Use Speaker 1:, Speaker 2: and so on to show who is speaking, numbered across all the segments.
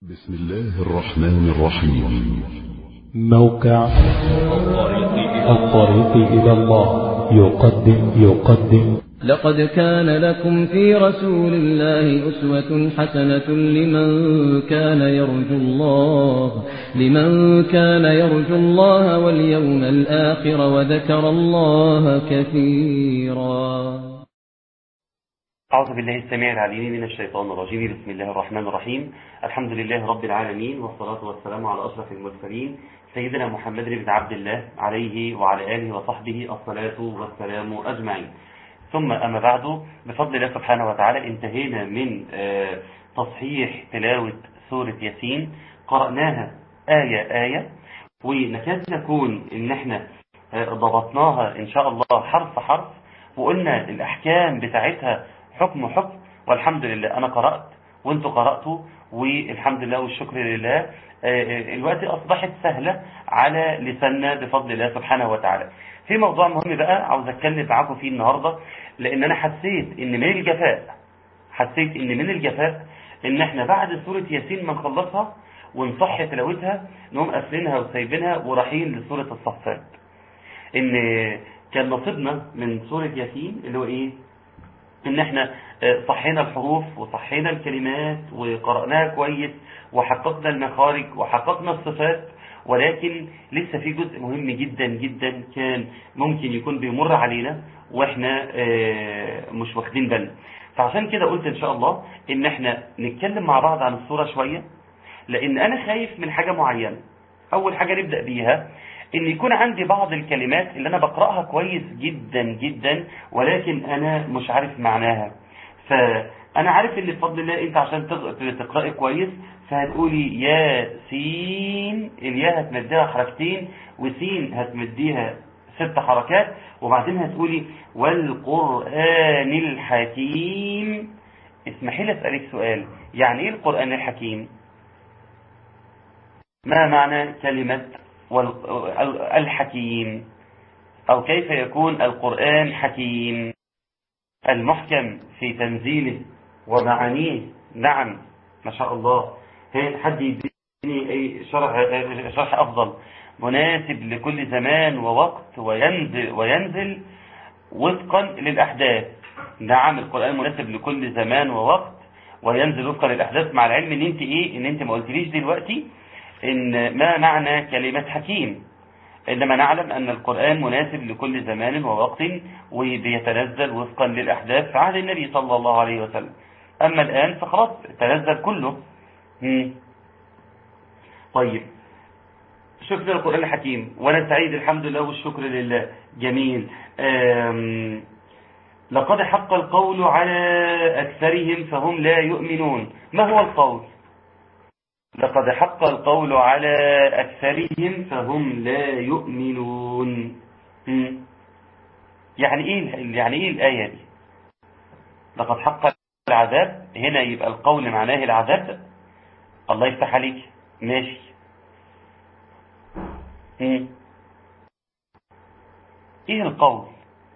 Speaker 1: بسم الله الرحمن الرحيم
Speaker 2: موقع الطريق إلى الله يقدم يقدم
Speaker 3: لقد كان لكم في رسول الله أسوة حسنة لمن كان يرجو الله لمن كان يرجو الله واليوم الآخر وذكر الله كثيرا
Speaker 4: أعوذ بالله السميع العليم من الشيطان الرجيم بسم الله الرحمن الرحيم الحمد لله رب العالمين والصلاة والسلام على أشرف المرسلين سيدنا محمد بن عبد الله عليه وعلى آله وصحبه الصلاة والسلام أجمعين ثم أما بعد بفضل الله سبحانه وتعالى انتهينا من آه، تصحيح تلاوة سورة ياسين قرأناها آية آية ونكاد نكون إن احنا آه، ضبطناها إن شاء الله حرف حرف وقلنا الأحكام بتاعتها حكم حكم والحمد لله أنا قرأت وانتوا قرأتوا والحمد لله والشكر لله آه، آه، الوقت أصبحت سهلة على لساننا بفضل الله سبحانه وتعالى في موضوع مهم بقى عاوز أتكلم معاكم فيه النهاردة لأن أنا حسيت إن من الجفاء حسيت إن من الجفاء إن إحنا بعد سورة ياسين ما نخلصها ونصح تلاوتها نقوم قافلينها وسايبينها ورايحين لسورة الصفات إن كان نصيبنا من سورة ياسين اللي هو إيه ان احنا صحينا الحروف وصحينا الكلمات وقرأناها كويس وحققنا المخارج وحققنا الصفات ولكن لسه في جزء مهم جدا جدا كان ممكن يكون بيمر علينا واحنا آه، مش واخدين بالنا فعشان كده قلت ان شاء الله ان احنا نتكلم مع بعض عن الصورة شوية لان انا خايف من حاجة معينة اول حاجة نبدأ بيها ان يكون عندي بعض الكلمات اللي انا بقرأها كويس جدا جدا ولكن انا مش عارف معناها فانا عارف ان بفضل الله انت عشان تق- تقرأي كويس فهتقولي يا سين الياء هتمديها حركتين وسين هتمديها ست حركات وبعدين هتقولي والقرآن الحكيم اسمحي لي اسألك سؤال يعني ايه القرآن الحكيم ما معنى كلمة وال- الحكيم أو كيف يكون القرآن حكيم المحكم في تنزيله ومعانيه نعم ما شاء الله هي حد يديني أي شرح, شرح أفضل مناسب لكل زمان ووقت وينزل, وينزل وفقا للأحداث نعم القرآن مناسب لكل زمان ووقت وينزل وفقا للأحداث مع العلم ان انت ايه ان انت ما قلتليش دلوقتي ان ما معنى كلمة حكيم إنما نعلم أن القرآن مناسب لكل زمان ووقت وبيتنزل وفقا للأحداث في عهد النبي صلى الله عليه وسلم أما الآن فخلاص تنزل كله مم. طيب شكرا القرآن الحكيم وأنا سعيد الحمد لله والشكر لله جميل آم، لقد حق القول على أكثرهم فهم لا يؤمنون ما هو القول لقد حق القول على أكثرهم فهم لا يؤمنون مم. يعني إيه يعني إيه الآية دي لقد حق العذاب هنا يبقى القول معناه العذاب الله يفتح عليك ماشي مم. إيه القول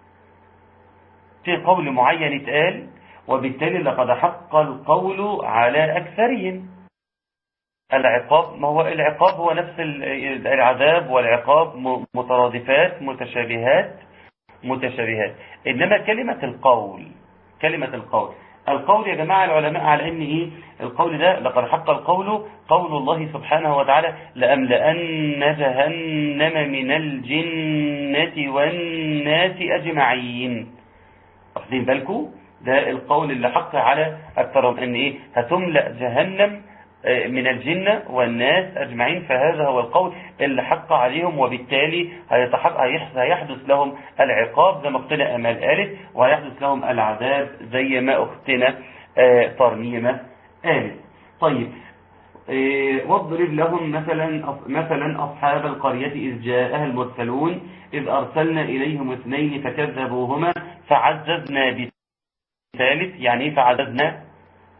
Speaker 4: في قول معين اتقال وبالتالي لقد حق القول على أكثرهم العقاب ما هو العقاب هو نفس ال- العذاب والعقاب م- مترادفات متشابهات متشابهات إنما كلمة القول كلمة القول القول يا جماعة العلماء على أن إيه القول ده لقد حق القول قول الله سبحانه وتعالى لأملأن جهنم من الجنة والناس أجمعين واخدين بالكم ده القول اللي حق على أكثرهم أن إيه هتملأ جهنم من الجنة والناس أجمعين فهذا هو القول اللي حق عليهم وبالتالي هيتحق- هيح- هيحدث لهم العقاب زي ما اختنا أمال قالت وهيحدث لهم العذاب زي ما أختنا آه، ترنيمة قالت طيب آه، واضرب لهم مثلا أص- مثلا أصحاب القرية إذ جاءها المرسلون إذ أرسلنا إليهم اثنين فكذبوهما فعززنا بثالث يعني إيه فعززنا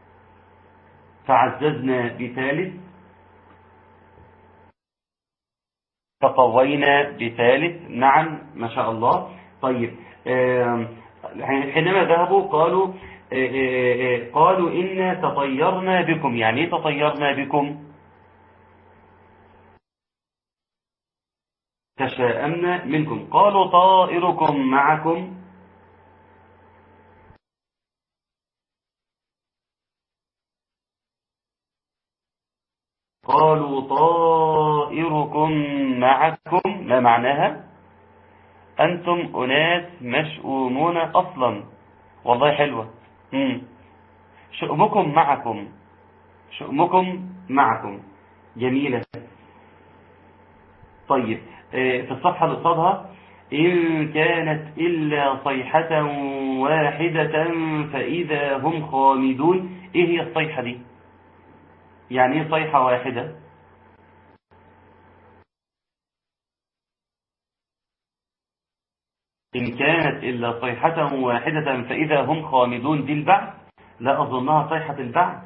Speaker 4: فعززنا بثالث فقوينا بثالث نعم ما شاء الله طيب آم، حينما ذهبوا قالوا آه، آه، آه، قالوا إنا تطيرنا بكم يعني ايه تطيرنا بكم تشاءمنا منكم قالوا طائركم معكم قالوا طائركم معكم ما معناها أنتم أناس مشؤومون أصلا والله حلوة مم. شؤمكم معكم شؤمكم معكم جميلة طيب آه، في الصفحة اللي قصادها إن كانت إلا صيحة واحدة فإذا هم خامدون إيه هي الصيحة دي يعني إيه صيحة واحدة إن كانت إلا صيحة واحدة فإذا هم خامدون دي البعث لا أظنها صيحة البعث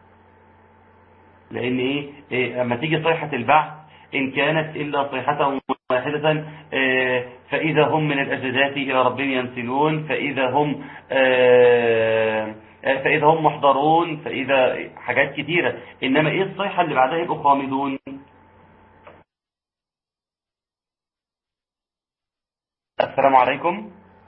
Speaker 4: لأن إيه, إيه أما تيجي صيحة البعث إن كانت إلا صيحة واحدة آه، فإذا هم من الأجداث إلى ربهم ينسلون فإذا هم آه، فإذا هم محضرون فإذا حاجات كتيرة إنما إيه الصيحة اللي بعدها يبقوا خامدون السلام عليكم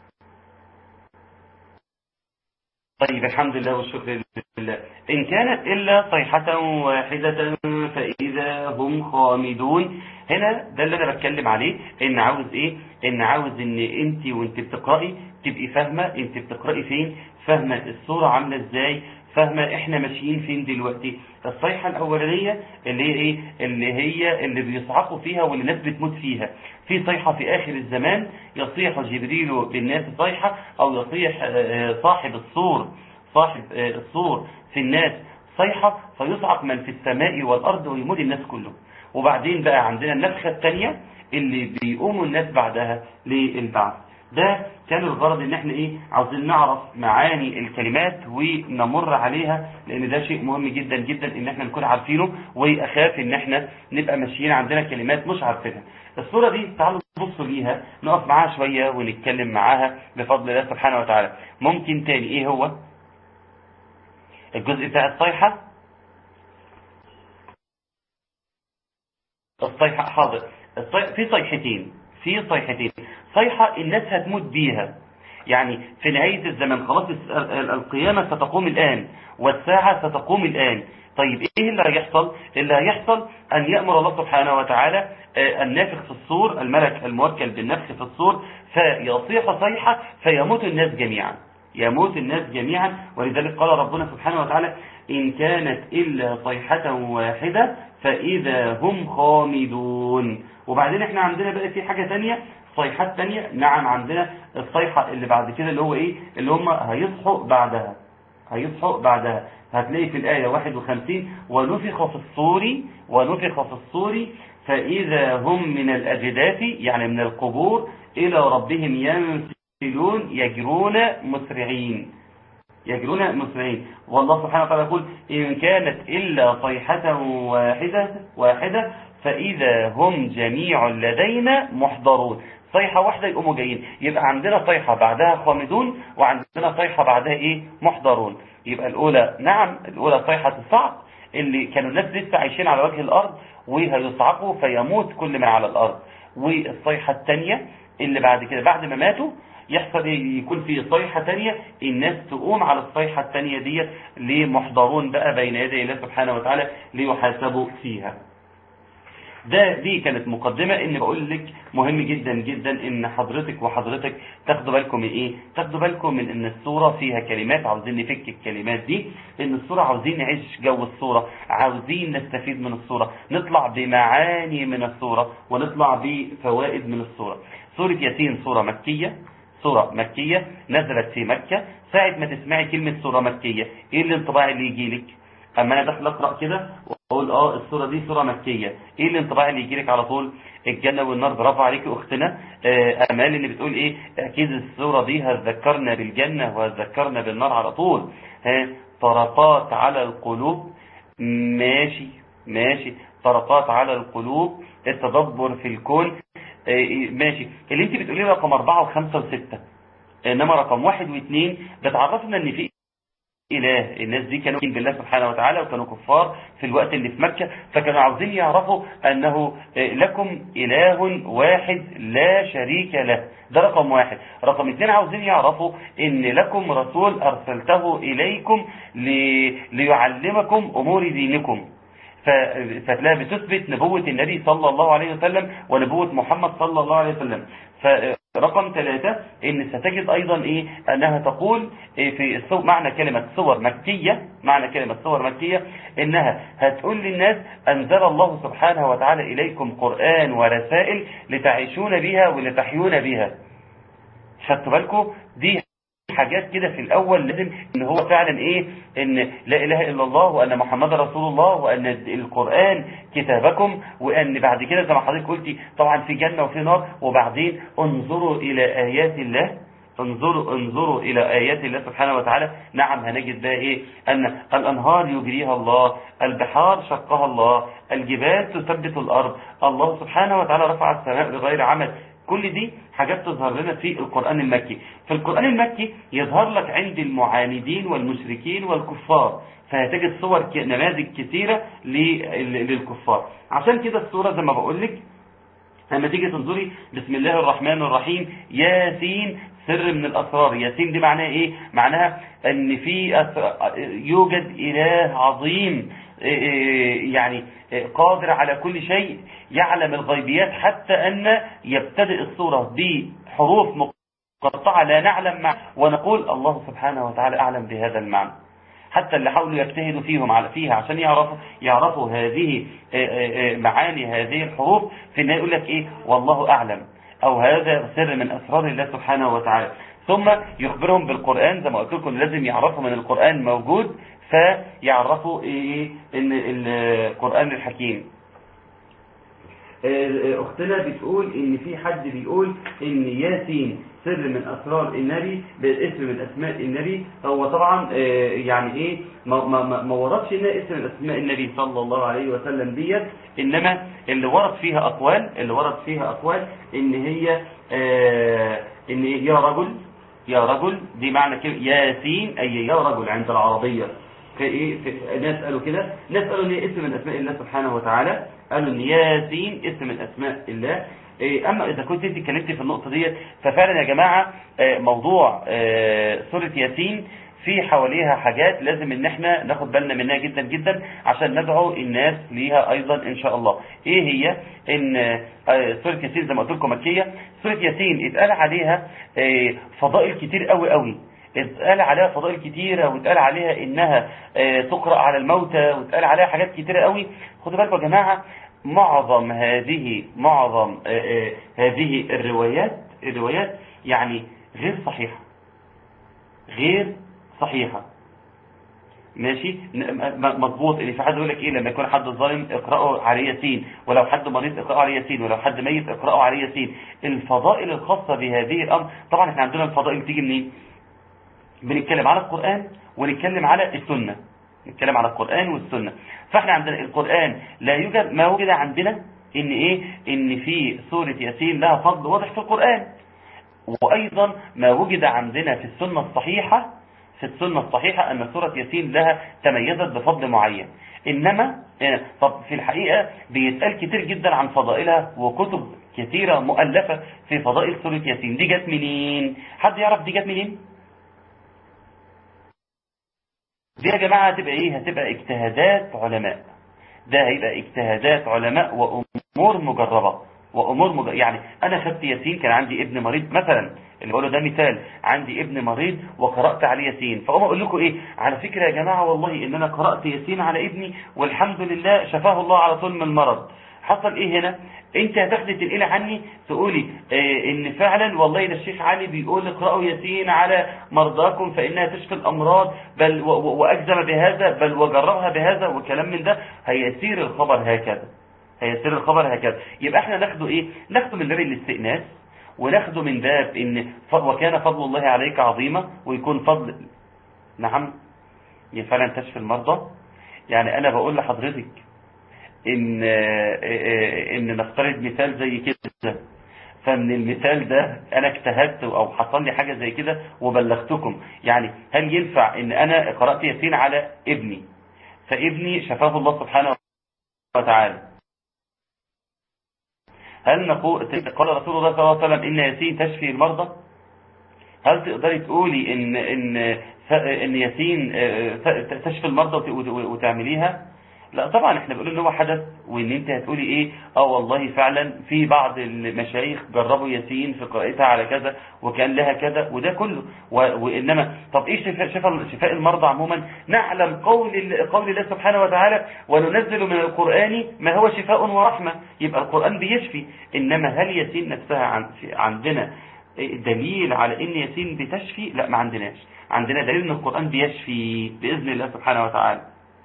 Speaker 4: طيب الحمد لله والشكر لله إن كانت إلا صيحة واحدة فإذا هم خامدون هنا ده اللي أنا بتكلم عليه إن عاوز إيه إن عاوز إن أنت وأنت بتقرأي تبقي فاهمة أنت بتقرأي فين فاهمة الصورة عاملة إزاي فاهمة إحنا ماشيين فين دلوقتي الصيحة الأولانية اللي هي إيه اللي هي اللي بيصعقوا فيها واللي الناس بتموت فيها في صيحة في آخر الزمان يصيح جبريل بالناس صيحة أو يصيح آه، صاحب الصور صاحب آه، الصور في الناس صيحة فيصعق من في السماء والأرض ويموت الناس كلهم وبعدين بقى عندنا النفخة الثانية اللي بيقوموا الناس بعدها للبعث ده كان الغرض ان احنا ايه عاوزين نعرف معاني الكلمات ونمر عليها لان ده شيء مهم جدا جدا ان احنا نكون عارفينه واخاف ان احنا نبقى ماشيين عندنا كلمات مش عارفينها الصورة دي تعالوا نبص ليها نقف معاها شوية ونتكلم معاها بفضل الله سبحانه وتعالى ممكن تاني ايه هو الجزء بتاع الصيحة الصيحة حاضر الصي... في صيحتين في صيحتين صيحة الناس هتموت بيها يعني في نهاية الزمن خلاص الس- ال- القيامة ستقوم الآن والساعة ستقوم الآن طيب ايه اللي هيحصل اللي هيحصل ان يأمر الله سبحانه وتعالى آه، النافخ في الصور الملك الموكل بالنفخ في الصور فيصيح صيحة فيموت الناس جميعا يموت الناس جميعا ولذلك قال ربنا سبحانه وتعالى إن كانت إلا صيحة واحدة فإذا هم خامدون وبعدين احنا عندنا بقى في حاجة تانية صيحات تانية نعم عندنا الصيحة اللي بعد كده اللي هو ايه اللي هم هيصحوا بعدها هيصحوا بعدها هتلاقي في الآية 51 ونفخ في الصور ونفخ في الصور فإذا هم من الأجداث يعني من القبور إلى ربهم ينسلون يجرون مسرعين يجرون مسرعين والله سبحانه وتعالى يقول إن كانت إلا صيحة واحدة واحدة فإذا هم جميع لدينا محضرون صيحة واحدة يقوموا جايين يبقى عندنا صيحة بعدها خامدون وعندنا صيحة بعدها إيه محضرون يبقى الأولى نعم الأولى صيحة الصعق اللي كانوا الناس لسه عايشين على وجه الأرض وهيصعقوا فيموت كل من على الأرض والصيحة الثانية اللي بعد كده بعد ما ماتوا يحصل إيه؟ يكون في صيحة تانية الناس تقوم على الصيحة التانية دي لمحضرون بقى بين يدي الله سبحانه وتعالى ليحاسبوا فيها ده دي كانت مقدمة ان بقول لك مهم جدا جدا ان حضرتك وحضرتك تاخدوا بالكم من ايه تاخدوا بالكم من ان الصورة فيها كلمات عاوزين نفك الكلمات دي ان الصورة عاوزين نعيش جو الصورة عاوزين نستفيد من الصورة نطلع بمعاني من الصورة ونطلع بفوائد من الصورة سورة ياسين سورة مكية سورة مكية نزلت في مكة ساعة ما تسمعي كلمة سورة مكية ايه الانطباع اللي يجي لك اما انا داخل اقرا كده واقول اه السوره دي سوره مكيه ايه الانطباع اللي يجي لك على طول الجنه والنار برافو عليكي اختنا آه، امال اللي بتقول ايه اكيد السوره دي هتذكرنا بالجنه وهتذكرنا بالنار على طول ها طرقات على القلوب ماشي ماشي طرقات على القلوب التدبر في الكون آه، ماشي اللي انت بتقوليه رقم أربعة وخمسة وستة انما رقم واحد واثنين بتعرفنا ان في إله الناس دي كانوا بالله سبحانه وتعالى وكانوا كفار في الوقت اللي في مكة فكانوا عاوزين يعرفوا أنه لكم إله واحد لا شريك له ده رقم واحد رقم اثنين عاوزين يعرفوا ان لكم رسول ارسلته اليكم ليعلمكم امور دينكم فتلاقي بتثبت نبوة النبي صلى الله عليه وسلم ونبوة محمد صلى الله عليه وسلم فرقم ثلاثة ان ستجد ايضا ايه انها تقول إيه في الصور معنى كلمة صور مكية معنى كلمة صور مكية انها هتقول للناس انزل الله سبحانه وتعالى اليكم قرآن ورسائل لتعيشون بها ولتحيون بها خدتوا بالكم دي حاجات كده في الاول لازم ان هو فعلا ايه ان لا اله الا الله وان محمد رسول الله وان القرآن كتابكم وان بعد كده زي ما حضرتك قلتي طبعا في جنة وفي نار وبعدين انظروا الى ايات الله انظروا انظروا الى ايات الله سبحانه وتعالى نعم هنجد بقى ايه ان الانهار يجريها الله البحار شقها الله الجبال تثبت الارض الله سبحانه وتعالى رفع السماء بغير عمل كل دي حاجات تظهر لنا في القرآن المكي في القرآن المكي يظهر لك عند المعاندين والمشركين والكفار فهتجد صور نماذج كثيرة للكفار عشان كده الصورة زي ما بقول لك لما تيجي تنظري بسم الله الرحمن الرحيم ياسين سر من الأسرار ياسين دي معناها إيه معناها أن في يوجد إله عظيم يعني قادر على كل شيء يعلم الغيبيات حتى أن يبتدئ الصورة بحروف مقطعة لا نعلم مع ونقول الله سبحانه وتعالى أعلم بهذا المعنى حتى اللي حاولوا يجتهدوا فيهم على فيها عشان يعرفوا يعرفوا هذه معاني هذه الحروف في النهايه يقول لك ايه والله اعلم او هذا سر من اسرار الله سبحانه وتعالى ثم يخبرهم بالقرآن زي ما قلت لكم لازم يعرفوا من القرآن موجود فيعرفوا ايه ان القرآن الحكيم اختنا بتقول ان في حد بيقول ان ياسين سر من اسرار النبي بالاسم من اسماء النبي هو طبعا يعني ايه ما, ما, ما وردش انها اسم من اسماء النبي صلى الله عليه وسلم ديت انما اللي ورد فيها اقوال اللي ورد فيها اقوال ان هي ان يا رجل يا رجل دي معنى كلمه ياسين اي يا رجل عند العربيه ايه ناس قالوا كده ناس قالوا ان هي اسم من اسماء الله سبحانه وتعالى قالوا ان ياسين اسم من اسماء الله اما اذا كنت انت اتكلمتي في النقطه ديت ففعلا يا جماعه موضوع سوره ياسين في حواليها حاجات لازم ان احنا ناخد بالنا منها جدا جدا عشان ندعو الناس ليها ايضا ان شاء الله ايه هي ان سوره ياسين زي ما قلت لكم مكيه سوره ياسين اتقال عليها فضائل كتير قوي قوي اتقال عليها فضائل كتيرة واتقال عليها انها تقرأ على الموتى واتقال عليها حاجات كتيرة قوي خدوا بالكم يا جماعة معظم هذه معظم هذه الروايات الروايات يعني غير صحيحة غير صحيحة ماشي مظبوط اللي في حد يقول لك ايه لما يكون حد ظالم اقرأوا عليه ياسين ولو حد مريض اقرأوا عليه ياسين ولو حد ميت اقرأوا عليه ياسين الفضائل الخاصة بهذه الامر طبعا احنا عندنا الفضائل بتيجي منين بنتكلم على القرآن ونتكلم على السنة نتكلم على القرآن والسنة فاحنا عندنا القرآن لا يوجد ما وجد عندنا ان ايه ان في سورة ياسين لها فضل واضح في القرآن وايضا ما وجد عندنا في السنة الصحيحة في السنة الصحيحة ان سورة ياسين لها تميزت بفضل معين انما طب في الحقيقة بيتقال كتير جدا عن فضائلها وكتب كثيرة مؤلفة في فضائل سورة ياسين دي جت منين حد يعرف دي جت منين دي يا جماعة هتبقى ايه هتبقى اجتهادات علماء ده هيبقى اجتهادات علماء وامور مجربة وامور مج... يعني انا خدت ياسين كان عندي ابن مريض مثلا اللي بقوله ده مثال عندي ابن مريض وقرأت عليه ياسين فاقوم اقول لكم ايه على فكرة يا جماعة والله ان انا قرأت ياسين على ابني والحمد لله شفاه الله على طول من المرض حصل ايه هنا انت هتاخدي تنقلي عني تقولي اه ان فعلا والله ده الشيخ علي بيقول اقرأوا ياسين على مرضاكم فانها تشفي الامراض بل واجزم بهذا بل وجربها بهذا وكلام من ده هيسير الخبر هكذا هيسير الخبر هكذا يبقى احنا ناخده ايه ناخده من باب الاستئناس وناخده من باب ان وكان فضل الله عليك عظيما ويكون فضل نعم فعلا تشفي المرضى يعني انا بقول لحضرتك ان ان نفترض مثال زي كده فمن المثال ده انا اجتهدت او حصل لي حاجة زي كده وبلغتكم يعني هل ينفع ان انا قرأت ياسين على ابني فابني شفاه الله سبحانه وتعالى هل نقول قال رسول الله صلى الله عليه وسلم ان ياسين تشفي المرضى هل تقدري تقولي ان ان ان ياسين تشفي المرضى وتعمليها لا طبعا احنا بنقول ان هو حدث وان انت هتقولي ايه اه والله فعلا في بعض المشايخ جربوا ياسين في قراءتها على كذا وكان لها كذا وده كله وانما طب ايه شفاء, شفاء, شفاء المرضى عموما نعلم قول قول الله سبحانه وتعالى وننزل من القرآن ما هو شفاء ورحمة يبقى القرآن بيشفي انما هل ياسين نفسها عندنا دليل على ان ياسين بتشفي لا ما عندناش عندنا دليل ان القرآن بيشفي بإذن الله سبحانه وتعالى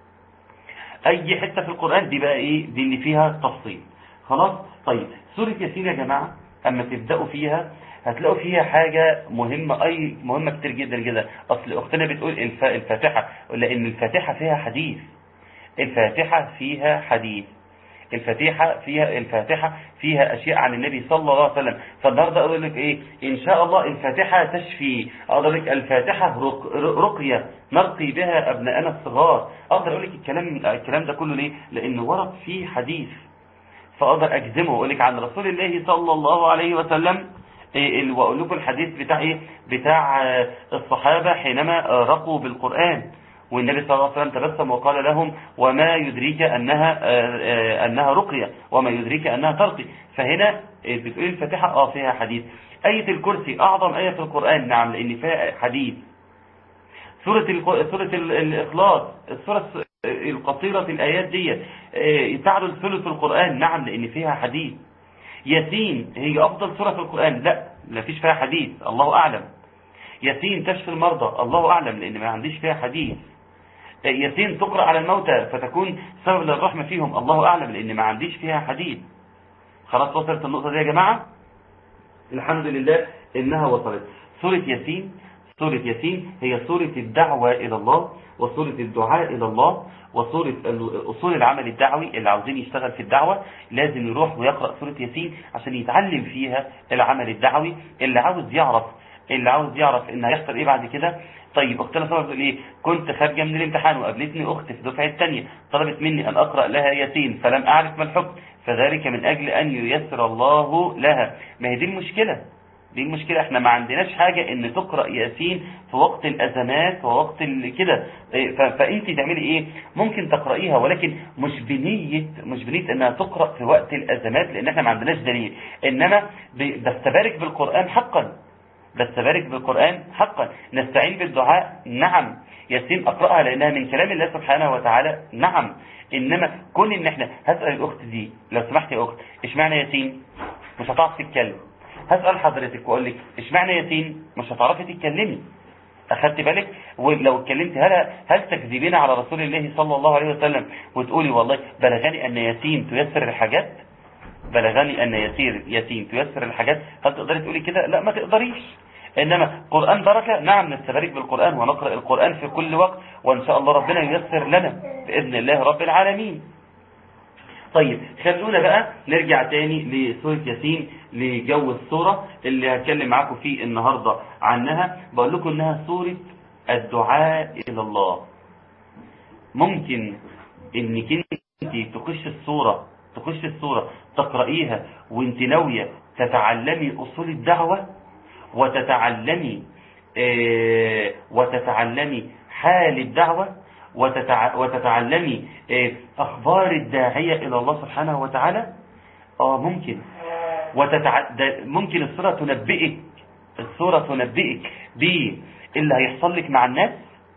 Speaker 4: اي حتة في القرآن دي بقى ايه دي اللي فيها تفصيل خلاص طيب سورة ياسين يا جماعة اما تبدأوا فيها هتلاقوا فيها حاجة مهمة اي مهمة كتير جدا جدا اصل اختنا بتقول الفاتحة لان الفاتحة فيها حديث الفاتحة فيها حديث الفاتحة فيها الفاتحة فيها أشياء عن النبي صلى الله عليه وسلم فالنهارده أقول لك إيه إن شاء الله الفاتحة تشفي أقدر لك الفاتحة رق رقية نرقي بها أبنائنا الصغار أقدر أقول لك الكلام الكلام ده كله ليه لأنه ورد فيه حديث فأقدر أجزمه وأقول لك عن رسول الله صلى الله عليه وسلم إيه وأقول لكم الحديث بتاع إيه بتاع الصحابة حينما رقوا بالقرآن والنبي صلى الله عليه وسلم تبسم وقال لهم وما يدريك أنها أنها رقية وما يدريك أنها ترقي فهنا بتقول الفاتحة اه فيها حديث آية الكرسي أعظم آية في القرآن نعم لأن فيها حديث سورة سورة الإخلاص السورة القصيرة الآيات دي تعدل ثلث القرآن نعم لأن فيها حديث ياسين هي أفضل سورة في القرآن لا لا فيش فيها حديث الله أعلم ياسين تشفي المرضى الله أعلم لأن ما عنديش فيها حديث ياسين تقرأ على الموتى فتكون سبب للرحمة فيهم الله أعلم لأن ما عنديش فيها حديث خلاص وصلت النقطة دي يا جماعة الحمد لله إنها وصلت سورة ياسين سورة ياسين هي سورة الدعوة إلى الله وسورة الدعاء إلى الله وسورة أصول العمل الدعوي اللي عاوزين يشتغل في الدعوة لازم يروح ويقرأ سورة ياسين عشان يتعلم فيها العمل الدعوي اللي عاوز يعرف اللي عاوز يعرف ان هيحصل ايه بعد كده طيب اختنا صبر بتقول ايه كنت خارجه من الامتحان وقابلتني اختي في دفعه الثانيه طلبت مني ان اقرا لها ياسين فلم اعرف ما الحكم فذلك من اجل ان ييسر الله لها ما هي دي المشكله دي المشكلة احنا ما عندناش حاجة ان تقرأ ياسين في وقت الازمات ووقت كده فانت تعملي ايه ممكن تقرأيها ولكن مش بنية مش بنية انها تقرأ في وقت الازمات لان احنا ما عندناش دليل انما بستبارك بالقرآن حقا بستبارك بالقرآن حقا نستعين بالدعاء نعم ياسين أقرأها لأنها من كلام الله سبحانه وتعالى نعم إنما كون إن إحنا هسأل الأخت دي لو سمحت يا أخت إشمعنى ياسين مش هتعرف تتكلم هسأل حضرتك وأقول لك إشمعنى ياسين مش هتعرفي تتكلمي أخدت بالك ولو اتكلمت هل هل تكذبين على رسول الله صلى الله عليه وسلم وتقولي والله بلغني أن ياسين تيسر الحاجات بلغني أن يسير ياسين تيسر الحاجات هل تقدري تقولي كده لا ما تقدريش إنما قرآن بركة نعم نستبارك بالقرآن ونقرأ القرآن في كل وقت وإن شاء الله ربنا ييسر لنا بإذن الله رب العالمين طيب خلونا بقى نرجع تاني لسورة ياسين لجو السورة اللي هتكلم معاكم فيه النهاردة عنها بقول لكم انها سورة الدعاء الى الله ممكن انك انت تخش السورة تخش السورة تقرأيها وانت ناوية تتعلمي اصول الدعوة وتتعلمي اه وتتعلمي حال الدعوة وتتع... وتتعلمي اه أخبار الداعية إلى الله سبحانه وتعالى آه ممكن وتتع... ممكن السورة تنبئك السورة تنبئك باللي هيحصل لك مع الناس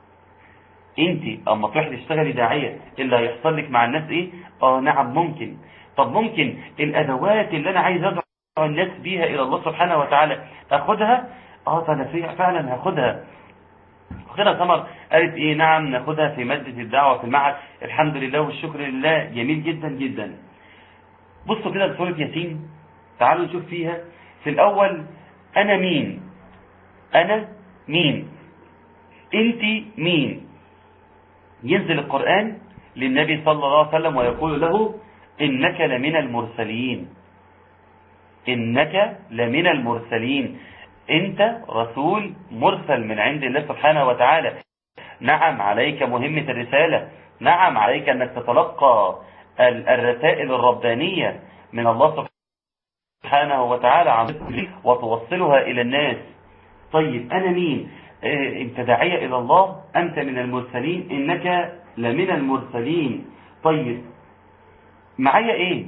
Speaker 4: انت اما تروحي تشتغلي داعية اللي هيحصل لك مع الناس ايه اه نعم ممكن طب ممكن الادوات اللي انا عايز ادعو الناس بيها الى الله سبحانه وتعالى اخدها اه فانا فعلا هاخدها اختنا سمر قالت ايه نعم ناخدها في مادة الدعوة في المعهد الحمد لله والشكر لله جميل جدا جدا بصوا كده لسورة ياسين تعالوا نشوف فيها في الاول انا مين انا مين انت مين ينزل القرآن للنبي صلى الله عليه وسلم ويقول له انك لمن المرسلين إنك لمن المرسلين أنت رسول مرسل من عند الله سبحانه وتعالى نعم عليك مهمة الرسالة نعم عليك أنك تتلقى الرسائل الربانية من الله سبحانه وتعالى عن وتوصلها إلى الناس طيب أنا مين انت داعية إلى الله أنت من المرسلين إنك لمن المرسلين طيب معايا إيه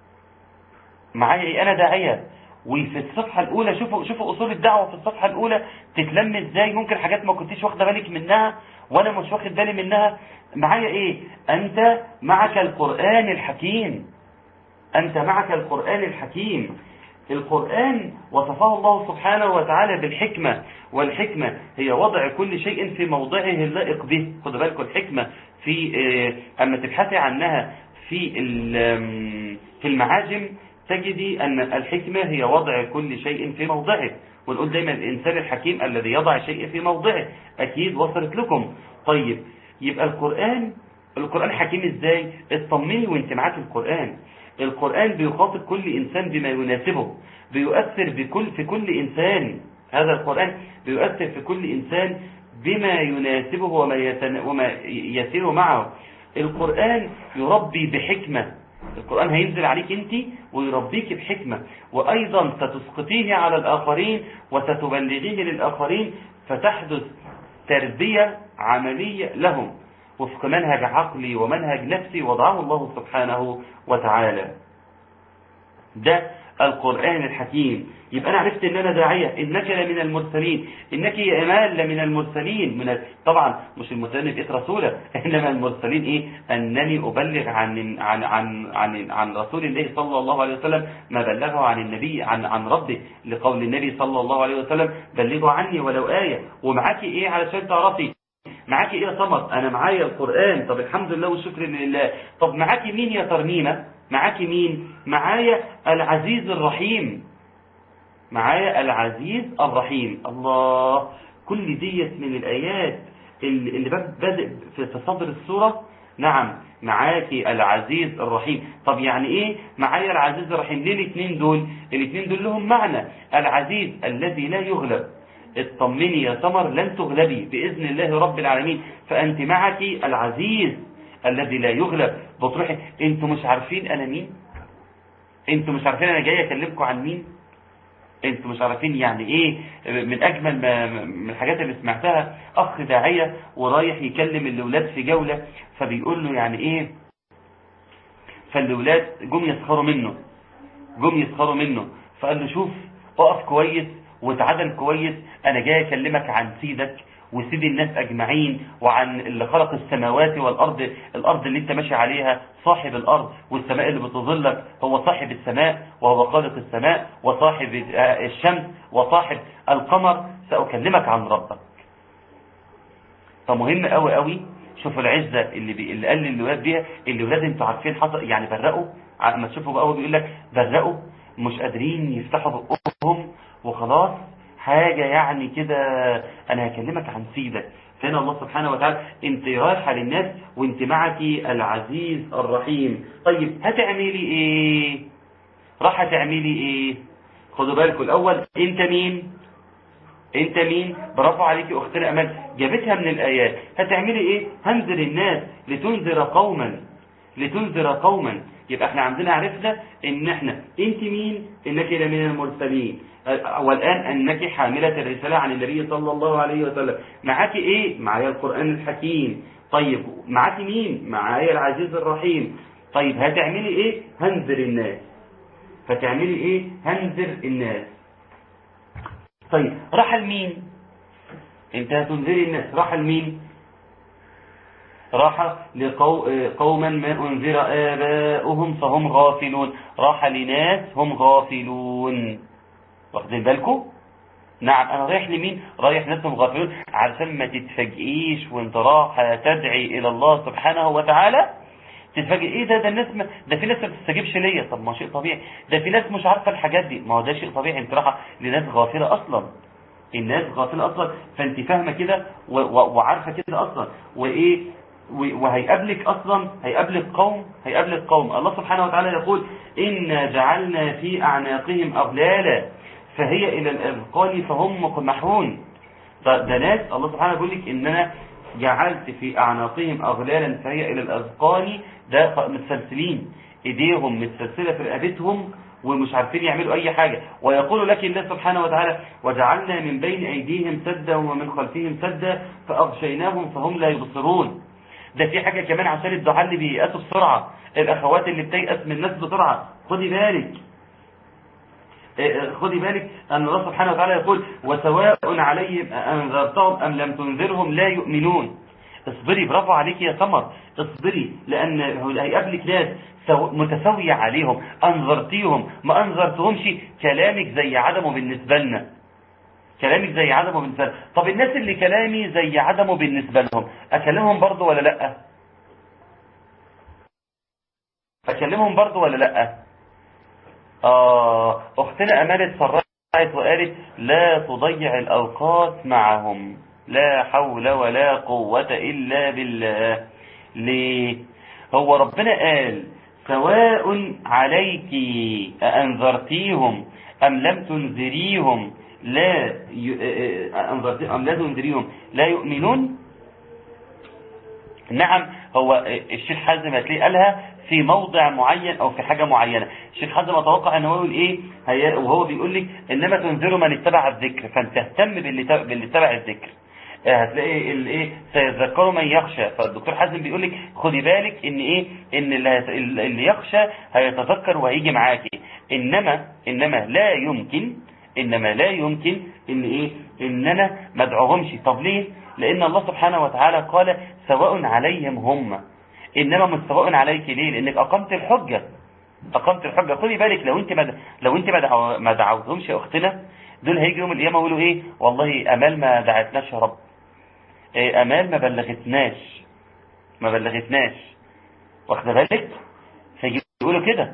Speaker 4: معايا إيه أنا داعية وفي الصفحة الأولى شوفوا شوفوا أصول الدعوة في الصفحة الأولى تتلم إزاي ممكن حاجات ما كنتيش واخدة بالك منها وأنا مش واخد بالي منها معايا إيه أنت معك القرآن الحكيم أنت معك القرآن الحكيم القرآن وصفه الله سبحانه وتعالى بالحكمة والحكمة هي وضع كل شيء في موضعه اللائق به خدوا بالكم الحكمة في أما تبحثي عنها في في المعاجم تجدي أن الحكمة هي وضع كل شيء في موضعه ونقول دايما الإنسان الحكيم الذي يضع شيء في موضعه أكيد وصلت لكم طيب يبقى القرآن القرآن حكيم إزاي اطمني وانت معاك القرآن القرآن بيخاطب كل إنسان بما يناسبه بيؤثر بكل في كل إنسان هذا القرآن بيؤثر في كل إنسان بما يناسبه وما, يتن... وما يسير معه القرآن يربي بحكمة القرآن هينزل عليك انت ويربيك بحكمة وأيضا ستسقطيه على الآخرين وستبلغيه للآخرين فتحدث تربية عملية لهم وفق منهج عقلي ومنهج نفسي وضعه الله سبحانه وتعالى ده القرآن الحكيم يبقى أنا عرفت أن أنا داعية إنك لمن المرسلين إنك يا إمال لمن المرسلين من طبعا مش المرسلين بقيت رسولة إنما المرسلين إيه أنني أبلغ عن عن عن عن, عن رسول الله صلى الله عليه وسلم ما بلغه عن النبي عن عن ربه لقول النبي صلى الله عليه وسلم بلغوا عني ولو آية ومعاكي إيه علشان تعرفي معاكي ايه يا سمر انا معايا القرآن طب الحمد لله والشكر لله طب معاكي مين يا ترنيمة معاكي مين معايا العزيز الرحيم معايا العزيز الرحيم الله كل ديت من الآيات اللي بدأ في صدر السورة نعم معاكي العزيز الرحيم طب يعني ايه معايا العزيز الرحيم ليه الاثنين دول الاثنين دول لهم معنى العزيز الذي لا يغلب اطمني يا سمر لن تغلبي بإذن الله رب العالمين فأنت معك العزيز الذي لا يغلب بتروحي انتوا مش عارفين أنا مين انتوا مش عارفين أنا جاي أكلمكم عن مين انتوا مش عارفين يعني ايه من اجمل ما من الحاجات اللي سمعتها اخ داعية ورايح يكلم الاولاد في جولة فبيقول له يعني ايه فالاولاد جم يسخروا منه جم يسخروا منه فقال له شوف اقف كويس واتعدل كويس انا جاي اكلمك عن سيدك وسيد الناس اجمعين وعن اللي خلق السماوات والارض الارض اللي انت ماشي عليها صاحب الارض والسماء اللي بتظلك هو صاحب السماء وهو خالق السماء وصاحب الشمس وصاحب القمر ساكلمك عن ربك فمهم قوي قوي شوفوا العزة اللي بي... اللي قال للولاد بيها الولاد انتوا عارفين حصل يعني برقوا اما تشوفوا بقى هو بيقول لك برقوا مش قادرين يفتحوا بقهم وخلاص حاجة يعني كده أنا هكلمك عن سيدك فهنا الله سبحانه وتعالى انت رايحة للناس وانت معك العزيز الرحيم طيب هتعملي ايه راح تعملي ايه خدوا بالكم الأول انت مين انت مين برافو عليكي اختنا امال جابتها من الايات هتعملي ايه هنزل الناس لتنذر قوما لتنذر قوما يبقى احنا عندنا عرفنا ان احنا انت مين انك لمن المرسلين والآن أنك حاملة الرسالة عن النبي صلى الله عليه وسلم معاك إيه؟ معايا القرآن الحكيم طيب معاك مين؟ معايا العزيز الرحيم طيب هتعملي إيه؟ هنذر الناس فتعملي إيه؟ هنذر الناس طيب راح لمين؟ انت هتنذري الناس راح لمين؟ راح لقوما ما أنذر آباؤهم فهم غافلون راح لناس هم غافلون واخدين بالكم نعم انا رايح لمين رايح ناس غافلون علشان ما تتفاجئيش وانت رايح تدعي الى الله سبحانه وتعالى تتفاجئ ايه ده ده الناس ما ده في ناس ما بتستجيبش ليا طب ما شيء طبيعي ده في ناس مش عارفه الحاجات دي ما هو ده شيء طبيعي انت رايحه لناس غافله اصلا الناس غافله اصلا فانت فاهمه كده وعارفه كده اصلا وايه و- وهيقابلك اصلا هيقابلك قوم هيقابلك قوم الله سبحانه وتعالى يقول إنا جعلنا في أعناقهم أغلالا فهي إلى الأذقان فهم مقمحون ده ده ناس الله سبحانه يقول لك إن أنا جعلت في أعناقهم أغلالا فهي إلى الأذقان ده ف- متسلسلين إيديهم متسلسلة في رقبتهم ومش عارفين يعملوا أي حاجة ويقول لك الله سبحانه وتعالى وجعلنا من بين أيديهم سدا ومن خلفهم سدا فأغشيناهم فهم لا يبصرون ده في حاجة كمان عشان الدعاء اللي بييأسوا بسرعة الأخوات اللي بتيأس من الناس بسرعة خدي بالك خدي بالك أن الله سبحانه وتعالى يقول وسواء عليهم أنذرتهم أم لم تنذرهم لا يؤمنون اصبري برافو عليك يا سمر اصبري لأن هيقابلك ناس سو- متساوية عليهم أنذرتيهم ما أنذرتهمش كلامك زي عدمه بالنسبة لنا كلامك زي عدمه بالنسبة لنا طب الناس اللي كلامي زي عدمه بالنسبة لهم أكلمهم برضو ولا لأ أكلمهم برضو ولا لأ آه أختنا أمانة صرحت وقالت لا تضيع الأوقات معهم لا حول ولا قوة إلا بالله ليه هو ربنا قال سواء عليك أأنذرتيهم أم لم تنذريهم لا ي... أنذرتيهم أم لا تنذريهم لا يؤمنون نعم هو الشيخ حازم هتلاقيه قالها في موضع معين او في حاجة معينة الشيخ حازم اتوقع ان هو يقول ايه هي وهو بيقول لك انما تنذروا من اتبع الذكر فانت اهتم باللي تب- باللي اتبع الذكر آه، هتلاقي الايه سيذكروا من يخشى فالدكتور حازم بيقول لك خدي بالك ان ايه ان اللي, هيت- اللي يخشى هيتذكر وهيجي معاكي انما انما لا يمكن انما لا يمكن ان ايه ان انا ما ادعوهمش طب ليه لان الله سبحانه وتعالى قال سواء عليهم هم انما مش سواء عليك ليه لانك اقمت الحجه اقمت الحجه خدي بالك لو انت ما لو انت ما دعو- ما دعوتهمش يا اختنا دول هيجي يوم القيامه يقولوا ايه والله امال ما دعتناش يا رب إيه امال ما بلغتناش ما بلغتناش واخده بالك فيجي يقولوا كده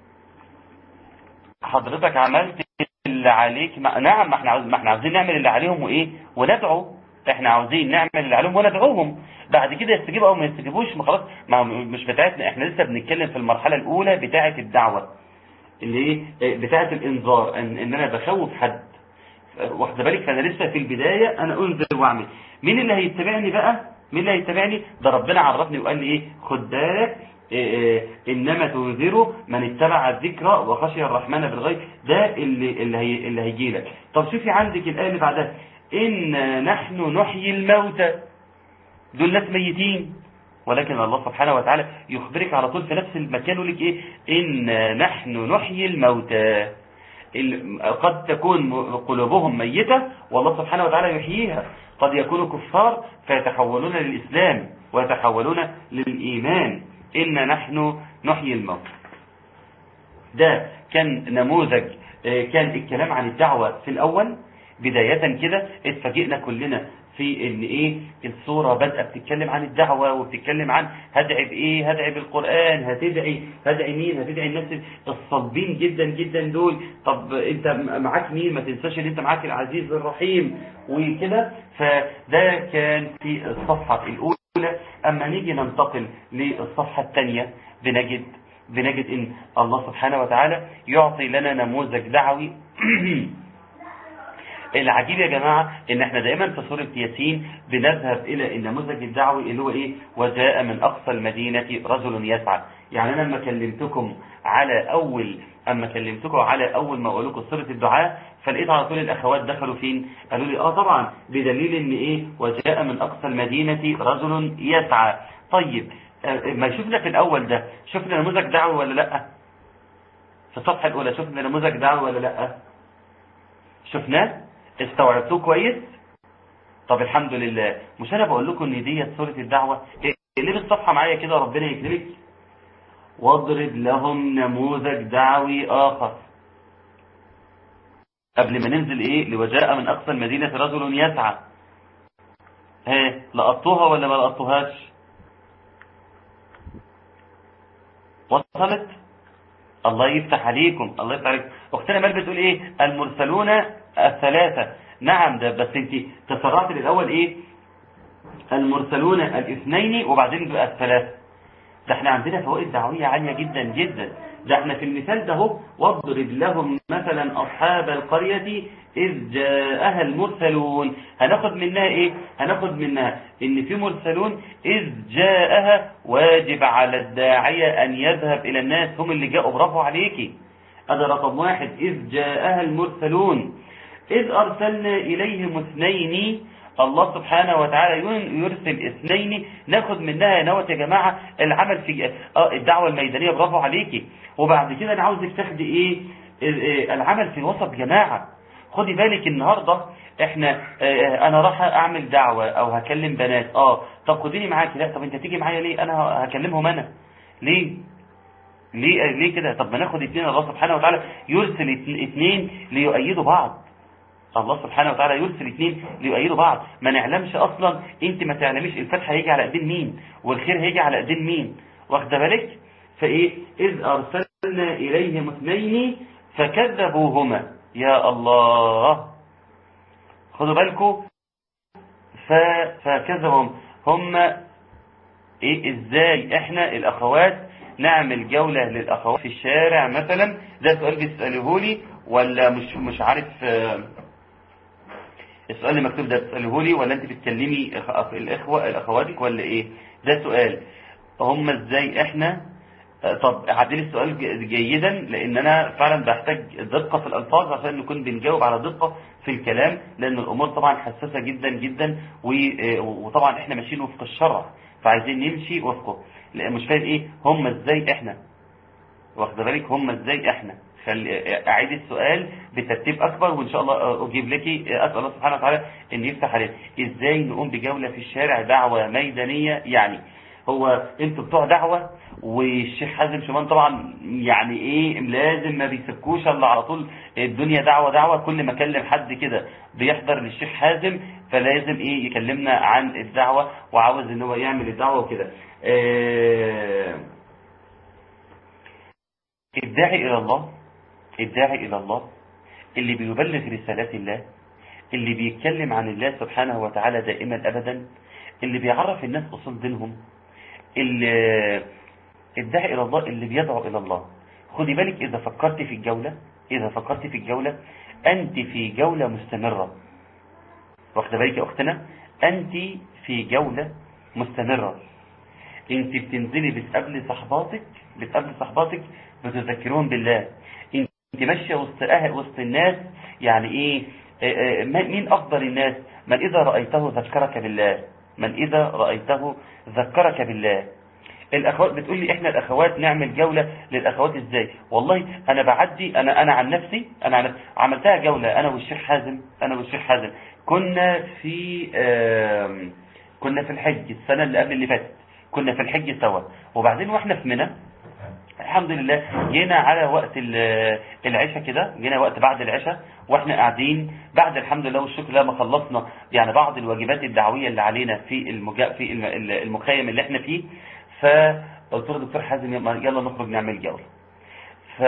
Speaker 4: حضرتك عملت اللي عليك ما نعم ما احنا عاوز- ما احنا عاوزين نعمل اللي عليهم وايه وندعو احنا عاوزين نعمل اللي عليهم وندعوهم بعد كده يستجيبوا او ما يستجيبوش ما خلاص ما مش بتاعتنا احنا لسه بنتكلم في المرحله الاولى بتاعه الدعوه اللي ايه بتاعه الانذار ان, ان انا بخوف حد واخد بالك فانا لسه في البدايه انا انذر واعمل مين اللي هيتبعني بقى مين اللي هيتبعني ده ربنا عرفني وقال لي ايه خد بالك إيه إيه انما تنذر من اتبع الذكر وخشي الرحمن بالغيب ده اللي اللي هي اللي هيجي لك طب شوفي عندك الايه اللي بعدها ان نحن نحيي الموتى دول ناس ميتين ولكن الله سبحانه وتعالى يخبرك على طول في نفس المكان يقول لك ايه ان نحن نحيي الموتى ال- قد تكون م- قلوبهم ميتة والله سبحانه وتعالى يحييها قد يكونوا كفار فيتحولون للإسلام ويتحولون للإيمان إن نحن نحيي الموت ده كان نموذج آه، كان الكلام عن الدعوة في الأول بداية كده اتفاجئنا كلنا في ان ايه الصورة بادئه بتتكلم عن الدعوة وبتتكلم عن هدعي بايه هدعي بالقرآن هتدعي هدعي مين هتدعي الناس الصلبين جدا جدا دول طب انت معاك مين ما تنساش ان انت معاك العزيز الرحيم وكده فده كان في الصفحة الاولى اما نيجي ننتقل للصفحة الثانية بنجد بنجد ان الله سبحانه وتعالى يعطي لنا نموذج دعوي العجيب يا جماعة ان احنا دائما في سورة ياسين بنذهب الى النموذج الدعوي اللي هو ايه وجاء من اقصى المدينة رجل يسعى يعني انا لما كلمتكم على اول اما كلمتكم على اول ما اقول لكم سورة الدعاء فلقيت على طول الاخوات دخلوا فين قالوا لي اه طبعا بدليل ان ايه وجاء من اقصى المدينة رجل يسعى طيب آه، ما شفنا في الاول ده شفنا نموذج دعوي ولا لا في الصفحة الاولى شفنا نموذج دعوي ولا لا شفناه استوعبتوه كويس طب الحمد لله مش انا بقول لكم ان دي سوره الدعوه اللي الصفحه معايا كده ربنا يكرمك واضرب لهم نموذج دعوي اخر قبل ما ننزل ايه لوجاء من اقصى المدينه رجل يسعى ها لقطوها ولا ما لقطوهاش وصلت الله يفتح عليكم الله يفتح عليكم اختنا مال بتقول ايه المرسلون الثلاثة نعم ده بس انت تسرعت للاول ايه المرسلون الاثنين وبعدين بقى الثلاثة ده احنا عندنا فوائد دعوية عالية جدا جدا ده احنا في المثال ده هو واضرب لهم مثلا أصحاب القرية إذ جاءها المرسلون هناخد منها ايه هناخد منها ان في مرسلون إذ جاءها واجب على الداعية أن يذهب إلى الناس هم اللي جاءوا برافو عليكي هذا رقم واحد إذ جاءها المرسلون إذ أرسلنا إليهم اثنين الله سبحانه وتعالى يرسل اثنين ناخد منها يا نوت يا جماعة العمل في اه الدعوة الميدانية برافو عليكي وبعد كده انا عاوزك تاخدي ايه العمل في الوسط جماعة خدي بالك النهاردة احنا اه انا راح اعمل دعوة او هكلم بنات اه طب خديني معاكي لا طب انت تيجي معايا ليه انا هكلمهم انا ليه ليه ليه كده طب ما ناخد اثنين الله سبحانه وتعالى يرسل اثنين ليؤيدوا بعض الله سبحانه وتعالى يرسل اثنين ليؤيدوا بعض ما نعلمش اصلا انت ما تعلميش الفتح هيجي على ايدين مين والخير هيجي على ايدين مين واخده بالك فايه اذ ارسلنا اليهم اثنين فكذبوهما يا الله خدوا بالكم فكذبهم هم ايه ازاي احنا الاخوات نعمل جولة للاخوات في الشارع مثلا ده سؤال بيسأله لي ولا مش مش عارف السؤال اللي مكتوب ده تسأله لي ولا انت بتكلمي الاخوة الاخواتك ولا ايه ده سؤال هم ازاي احنا طب عدلي السؤال جيدا لان انا فعلا بحتاج دقة في الالفاظ عشان نكون بنجاوب على دقة في الكلام لان الامور طبعا حساسة جدا جدا وطبعا احنا ماشيين وفق الشرع فعايزين نمشي وفقه لان مش فاهم ايه هم ازاي احنا واخد بالك هم ازاي احنا خلي اعيد السؤال بترتيب اكبر وان شاء الله اجيب لك اسال الله سبحانه وتعالى ان يفتح علينا ازاي نقوم بجوله في الشارع دعوه ميدانيه يعني هو انتوا بتوع دعوه والشيخ حازم شومان طبعا يعني ايه لازم ما بيسكوش الا على طول الدنيا دعوه دعوه كل ما اكلم حد كده بيحضر للشيخ حازم فلازم ايه يكلمنا عن الدعوه وعاوز ان هو يعمل الدعوه وكده آه الداعي الى الله الداعي إلى الله اللي بيبلغ رسالات الله اللي بيتكلم عن الله سبحانه وتعالى دائما أبدا اللي بيعرف الناس أصول دينهم اللي الداعي إلى الله اللي بيدعو إلى الله خدي بالك إذا فكرت في الجولة إذا فكرت في الجولة أنت في جولة مستمرة واخد بالك يا أختنا أنت في جولة مستمرة أنت بتنزلي بتقابلي صحباتك بتقابلي صحباتك بتذكرون بالله انت ماشيه وسط اهل وسط الناس يعني ايه اه اه مين افضل الناس من اذا رايته ذكرك بالله من اذا رايته ذكرك بالله الاخوات بتقول لي احنا الاخوات نعمل جوله للاخوات ازاي والله انا بعدي انا انا عن نفسي انا عن عملتها جوله انا والشيخ حازم انا والشيخ حازم كنا في اه كنا في الحج السنه اللي قبل اللي فاتت كنا في الحج سوا وبعدين واحنا في منى الحمد لله جينا على وقت العشاء كده جينا وقت بعد العشاء واحنا قاعدين بعد الحمد لله والشكر لله ما خلصنا يعني بعض الواجبات الدعويه اللي علينا في المجا في المخيم اللي احنا فيه فقلت له دكتور حازم يلا نخرج نعمل جوله ف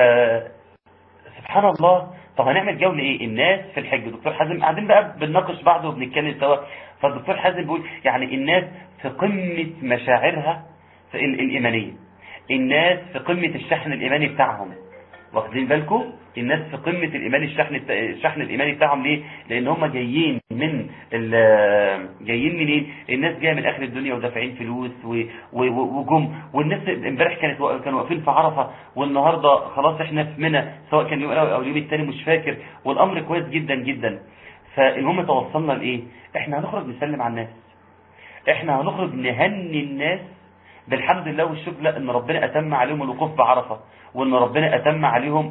Speaker 4: سبحان الله طب هنعمل جوله ايه الناس في الحج دكتور حازم قاعدين بقى بنناقش بعض وبنتكلم سوا فالدكتور حازم بيقول يعني الناس في قمه مشاعرها في الايمانيه الناس في قمة الشحن الإيماني بتاعهم واخدين بالكم الناس في قمة الإيمان الشحن الشحن الإيماني بتاعهم ليه لأن هم جايين من جايين منين الناس جايه من آخر الدنيا ودافعين فلوس وجم والناس امبارح كانت كانوا واقفين في عرفة والنهاردة خلاص احنا في منى سواء كان اليوم الأول أو اليوم الثاني مش فاكر والأمر كويس جدا جدا فالمهم توصلنا لإيه احنا هنخرج نسلم على الناس احنا هنخرج نهني الناس بالحمد لله والشكر لا ان ربنا اتم عليهم الوقوف بعرفة وان ربنا اتم عليهم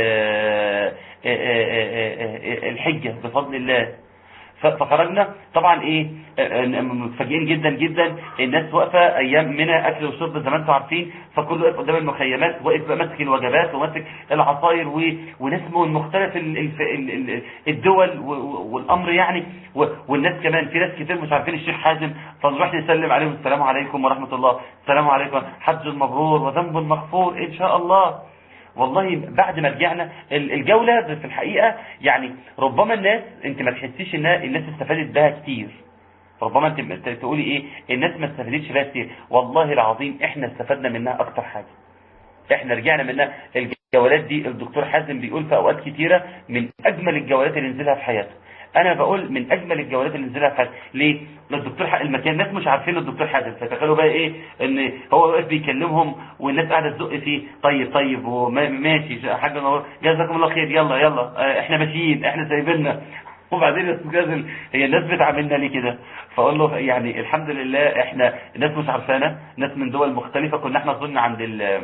Speaker 4: الحجة بفضل الله فخرجنا طبعا ايه متفاجئين جدا جدا الناس واقفه ايام منى اكل وشرب زي ما انتم عارفين فكله واقف قدام المخيمات واقف بقى ماسك الوجبات وماسك العصاير وناس من مختلف الدول والامر يعني والناس كمان في ناس كتير مش عارفين الشيخ حازم فنروح نسلم عليهم السلام عليكم ورحمه الله السلام عليكم حج مبرور وذنب مغفور ان شاء الله والله بعد ما رجعنا الجولة في الحقيقة يعني ربما الناس انت ما تحسيش انها الناس استفادت بها كتير ربما انت تقولي ايه الناس ما استفادتش بقى كتير والله العظيم احنا استفدنا منها اكتر حاجه احنا رجعنا منها الجولات دي الدكتور حازم بيقول في اوقات كتيره من اجمل الجولات اللي نزلها في حياته انا بقول من اجمل الجولات اللي نزلها في حياته ليه الدكتور حق المكان الناس مش عارفين الدكتور حازم فتخيلوا بقى ايه ان هو واقف بيكلمهم والناس قاعده تزق فيه طيب طيب وماشي حاجه جزاكم الله خير يلا يلا احنا ماشيين احنا سايبيننا وبعدين استاذ هي الناس بتعاملنا ليه كده فاقول له يعني الحمد لله احنا الناس مش عارفانا ناس من دول مختلفه كنا احنا اظن عند ال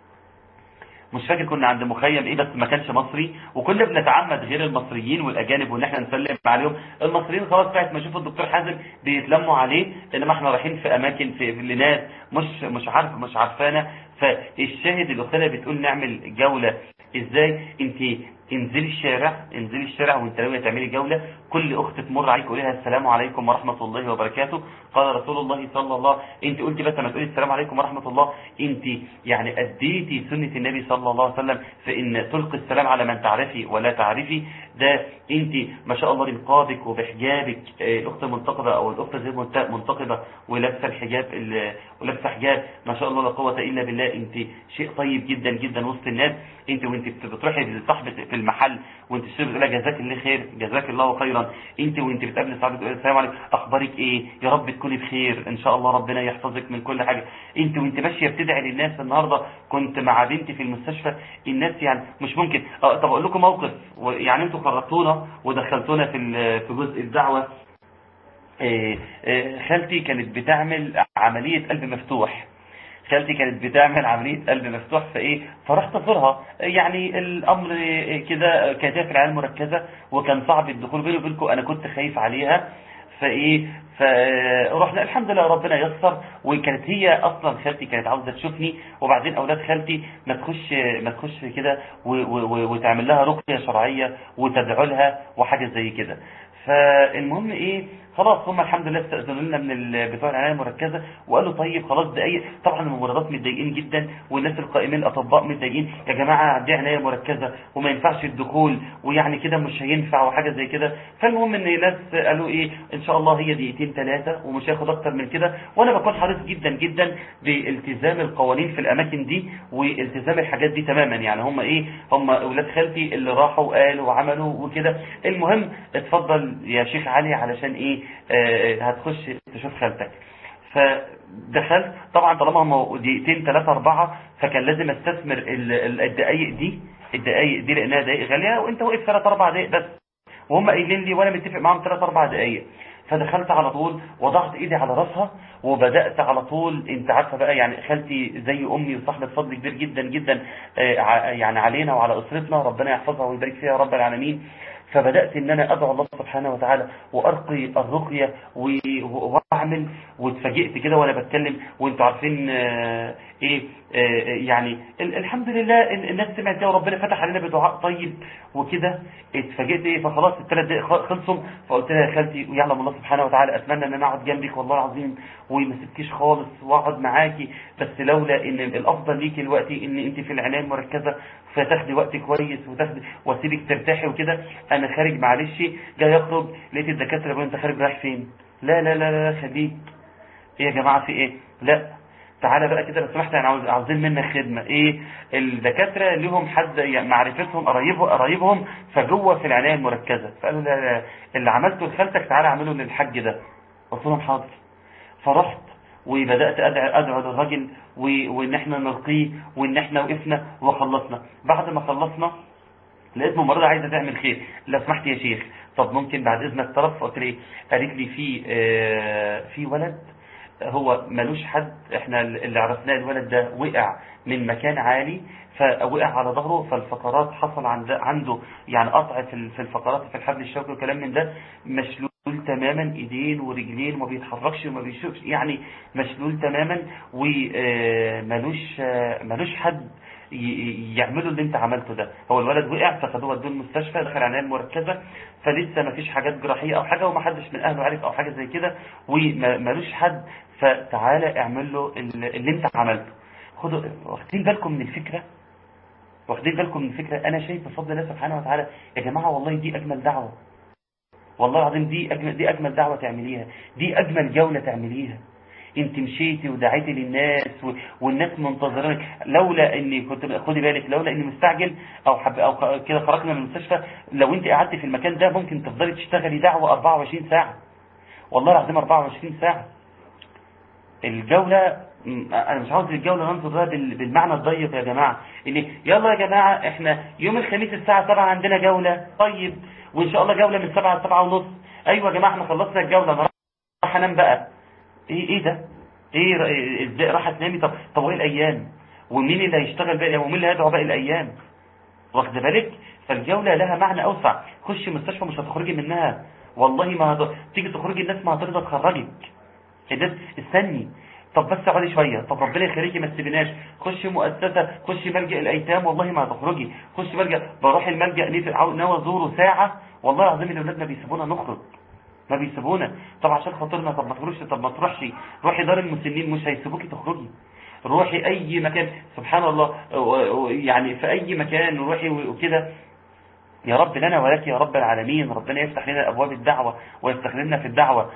Speaker 4: مش فاكر كنا عند مخيم ايه بس ما كانش مصري وكنا بنتعمد غير المصريين والاجانب وان احنا نسلم عليهم المصريين خلاص ساعه ما يشوفوا الدكتور حازم بيتلموا عليه انما احنا رايحين في اماكن في لناس مش مش عارف مش عارفانا فالشاهد الاخرى بتقول نعمل جوله ازاي انت انزلي الشارع انزلي الشارع وانت ناويه تعملي جوله كل اخت تمر عليك قولي لها السلام عليكم ورحمه الله وبركاته قال رسول الله صلى الله انت قلتي بس ما تقولي السلام عليكم ورحمه الله انت يعني اديتي سنه النبي صلى الله عليه وسلم في ان تلقي السلام على من تعرفي ولا تعرفي ده انت ما شاء الله بنقابك وبحجابك الاخت المنتقبه او الاخت غير منتقبه ولابسه الحجاب ولابسه حجاب ما شاء الله لا قوه الا بالله انت شيء طيب جدا جدا وسط الناس انت وانت بتروحي لصاحبه في المحل وانت تشتري بتقول لها جزاك الله خير جزاك الله خيرا انت وانت بتقابلي صاحبك تقول السلام عليكم اخبارك ايه يا رب تكوني بخير ان شاء الله ربنا يحفظك من كل حاجه انت وانت ماشيه بتدعي للناس النهارده كنت مع بنتي في المستشفى الناس يعني مش ممكن اه طب اقول لكم موقف يعني انتوا خرجتونا ودخلتونا في في جزء الدعوه اه اه خالتي كانت بتعمل عمليه قلب مفتوح خالتي كانت بتعمل عملية قلب مفتوح فايه فرحت ازورها يعني الامر كده كانت في العيال المركزة وكان صعب الدخول بيني وبينكم انا كنت خايف عليها فايه فرحنا الحمد لله ربنا يسر وكانت هي اصلا خالتي كانت عاوزه تشوفني وبعدين اولاد خالتي ما تخش ما تخش كده وتعمل لها رقيه شرعيه وتدعو لها وحاجه زي كده فالمهم ايه خلاص هم الحمد لله استأذنوا لنا من بتوع العنايه المركزه وقالوا طيب خلاص دقايق طبعا الممرضات متضايقين جدا والناس القائمين الاطباء متضايقين يا جماعه دي عنايه مركزه وما ينفعش الدخول ويعني كده مش هينفع وحاجه زي كده فالمهم ان ناس قالوا ايه ان شاء الله هي دقيقتين ثلاثه ومش هياخد اكتر من كده وانا بكون حريص جدا جدا بالتزام القوانين في الاماكن دي والتزام الحاجات دي تماما يعني هم ايه هم اولاد خالتي اللي راحوا وقالوا وعملوا وكده المهم اتفضل يا شيخ علي علشان ايه آه هتخش تشوف خالتك فدخلت طبعا طالما هم دقيقتين ثلاثة أربعة فكان لازم استثمر الدقايق دي الدقايق دي لأنها دقايق غالية وانت واقف ثلاث أربع دقايق بس وهم قايلين لي وانا متفق معاهم ثلاث أربع دقايق فدخلت على طول وضعت ايدي على راسها وبدأت على طول انت عارفه بقى يعني خالتي زي امي وصاحبه فضل كبير جدا جدا يعني علينا وعلى اسرتنا ربنا يحفظها ويبارك فيها يا رب العالمين فبدأت ان انا ادعو الله سبحانه وتعالى وارقي الرقية واعمل واتفاجئت كده وانا بتكلم وانتوا عارفين اه ايه اه يعني الحمد لله الناس سمعت ده وربنا فتح علينا بدعاء طيب وكده اتفاجئت ايه فخلاص الثلاث دقايق خلصوا فقلت لها يا خالتي ويعلم الله سبحانه وتعالى اتمنى ان انا اقعد جنبك والله العظيم وما سبتكيش خالص واقعد معاكي بس لولا ان الافضل ليكي دلوقتي ان انت في العنايه المركزه فتاخدي وقت كويس وتاخدي واسيبك ترتاحي وكده انا خارج معلش جاي اخرج لقيت الدكاتره بيقولوا انت خارج رايح فين لا لا لا لا خليك ايه يا جماعه في ايه لا تعالى بقى كده لو سمحت انا عاوز عاوزين منك خدمه ايه الدكاتره ليهم حد يعني معرفتهم قرايبهم قرايبهم فجوه في العنايه المركزه فقالوا لا لا اللي عملته لخالتك تعالى اعمله للحاج ده قلت لهم حاضر فرحت وبدأت أدعو, أدعو للراجل وإن احنا نرقيه وإن احنا وقفنا وخلصنا بعد ما خلصنا لقيت ممرضة عايزة تعمل خير لو سمحت يا شيخ طب ممكن بعد إذنك طرف قلت لي قالت لي في آه في ولد هو ملوش حد احنا اللي عرفناه الولد ده وقع من مكان عالي فوقع على ظهره فالفقرات حصل عند عنده يعني قطع في الفقرات في الحبل الشوكي وكلام من ده مشلول تماما ايدين ورجلين وما بيتحركش وما بيشوفش يعني مشلول تماما وملوش ملوش حد يعملوا اللي انت عملته ده هو الولد وقع فخدوه ودوه المستشفى دخل عنايه مركزه فلسه ما فيش حاجات جراحيه او حاجه وما حدش من اهله عارف او حاجه زي كده ومالوش حد فتعالى اعمل له اللي انت عملته خدوا واخدين بالكم من الفكره واخدين بالكم من الفكره انا شايف بفضل الله سبحانه وتعالى يا جماعه والله دي اجمل دعوه والله العظيم دي اجمل دي اجمل دعوه تعمليها دي اجمل جوله تعمليها انت مشيتي ودعيتي للناس و... والناس منتظرينك لولا اني كنت خدي بالك لولا اني مستعجل او حب او كده خرجنا من المستشفى لو انت قعدتي في المكان ده ممكن تفضلي تشتغلي دعوه 24 ساعه والله العظيم 24 ساعه الجوله انا مش عاوز الجوله ننظر لها بالمعنى الضيق يا جماعه ان يلا يا جماعه احنا يوم الخميس الساعه 7 عندنا جوله طيب وان شاء الله جوله من 7 ل 7 ونص ايوه يا جماعه احنا خلصنا الجوله انا راح انام بقى ايه ايه ده ايه ازاي راح تنامي طب طب وايه الايام ومين اللي هيشتغل باقي ومين اللي هيدعو باقي الايام واخد بالك فالجوله لها معنى اوسع خشي مستشفى مش هتخرجي منها والله ما هد... تيجي تخرجي الناس ما هترضى تخرجك الناس استني طب بس اقعدي شويه طب ربنا يخليكي ما تسيبيناش خشي مؤسسه خشي ملجا الايتام والله ما هتخرجي خشي ملجا بروح الملجا ناوي ازوره ساعه والله العظيم الاولاد ما بيسيبونا نخرج ما بيسيبونا طب عشان خاطرنا طب ما تروحش طب ما تروحش روحي دار المسنين مش هيسيبوكي تخرجي روحي اي مكان سبحان الله يعني في اي مكان روحي وكده يا رب لنا ولك يا رب العالمين ربنا يفتح لنا ابواب الدعوه ويستخدمنا في الدعوه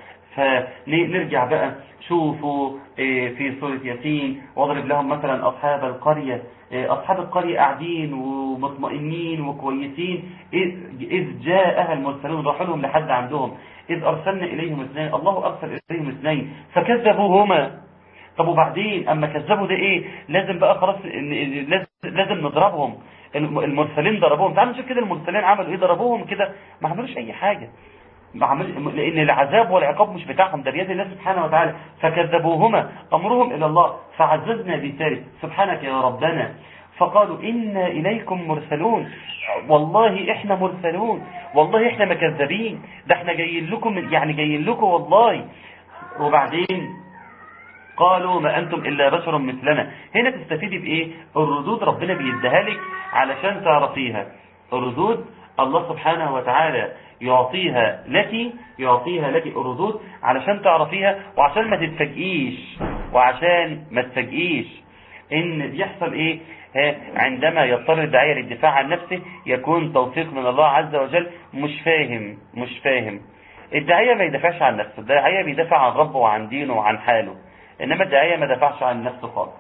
Speaker 4: فنرجع بقى شوفوا في سورة ياسين واضرب لهم مثلا أصحاب القرية أصحاب القرية قاعدين ومطمئنين وكويسين إذ جاءها المرسلون راحوا لهم لحد عندهم إذ أرسلنا إليهم اثنين الله أرسل إليهم اثنين فكذبوهما طب وبعدين أما كذبوا ده إيه لازم بقى خلاص لازم نضربهم المرسلين ضربوهم تعالوا نشوف كده المرسلين عملوا إيه ضربوهم كده ما عملوش أي حاجة لأن العذاب والعقاب مش بتاعهم ده بيد الله سبحانه وتعالى فكذبوهما أمرهم إلى الله فعززنا بثالث سبحانك يا ربنا فقالوا إنا إليكم مرسلون والله إحنا مرسلون والله إحنا مكذبين ده إحنا جايين لكم يعني جايين لكم والله وبعدين قالوا ما أنتم إلا بشر مثلنا هنا تستفيدي بإيه الردود ربنا بيديها لك علشان تعرفيها الردود الله سبحانه وتعالى يعطيها لك يعطيها لك الردود علشان تعرفيها وعشان ما تتفاجئيش وعشان ما تتفاجئيش ان بيحصل ايه عندما يضطر الداعية للدفاع عن نفسه يكون توفيق من الله عز وجل مش فاهم مش فاهم الداعية ما يدافعش عن نفسه الداعية بيدافع عن ربه وعن دينه وعن حاله انما الداعية ما دافعش عن نفسه خالص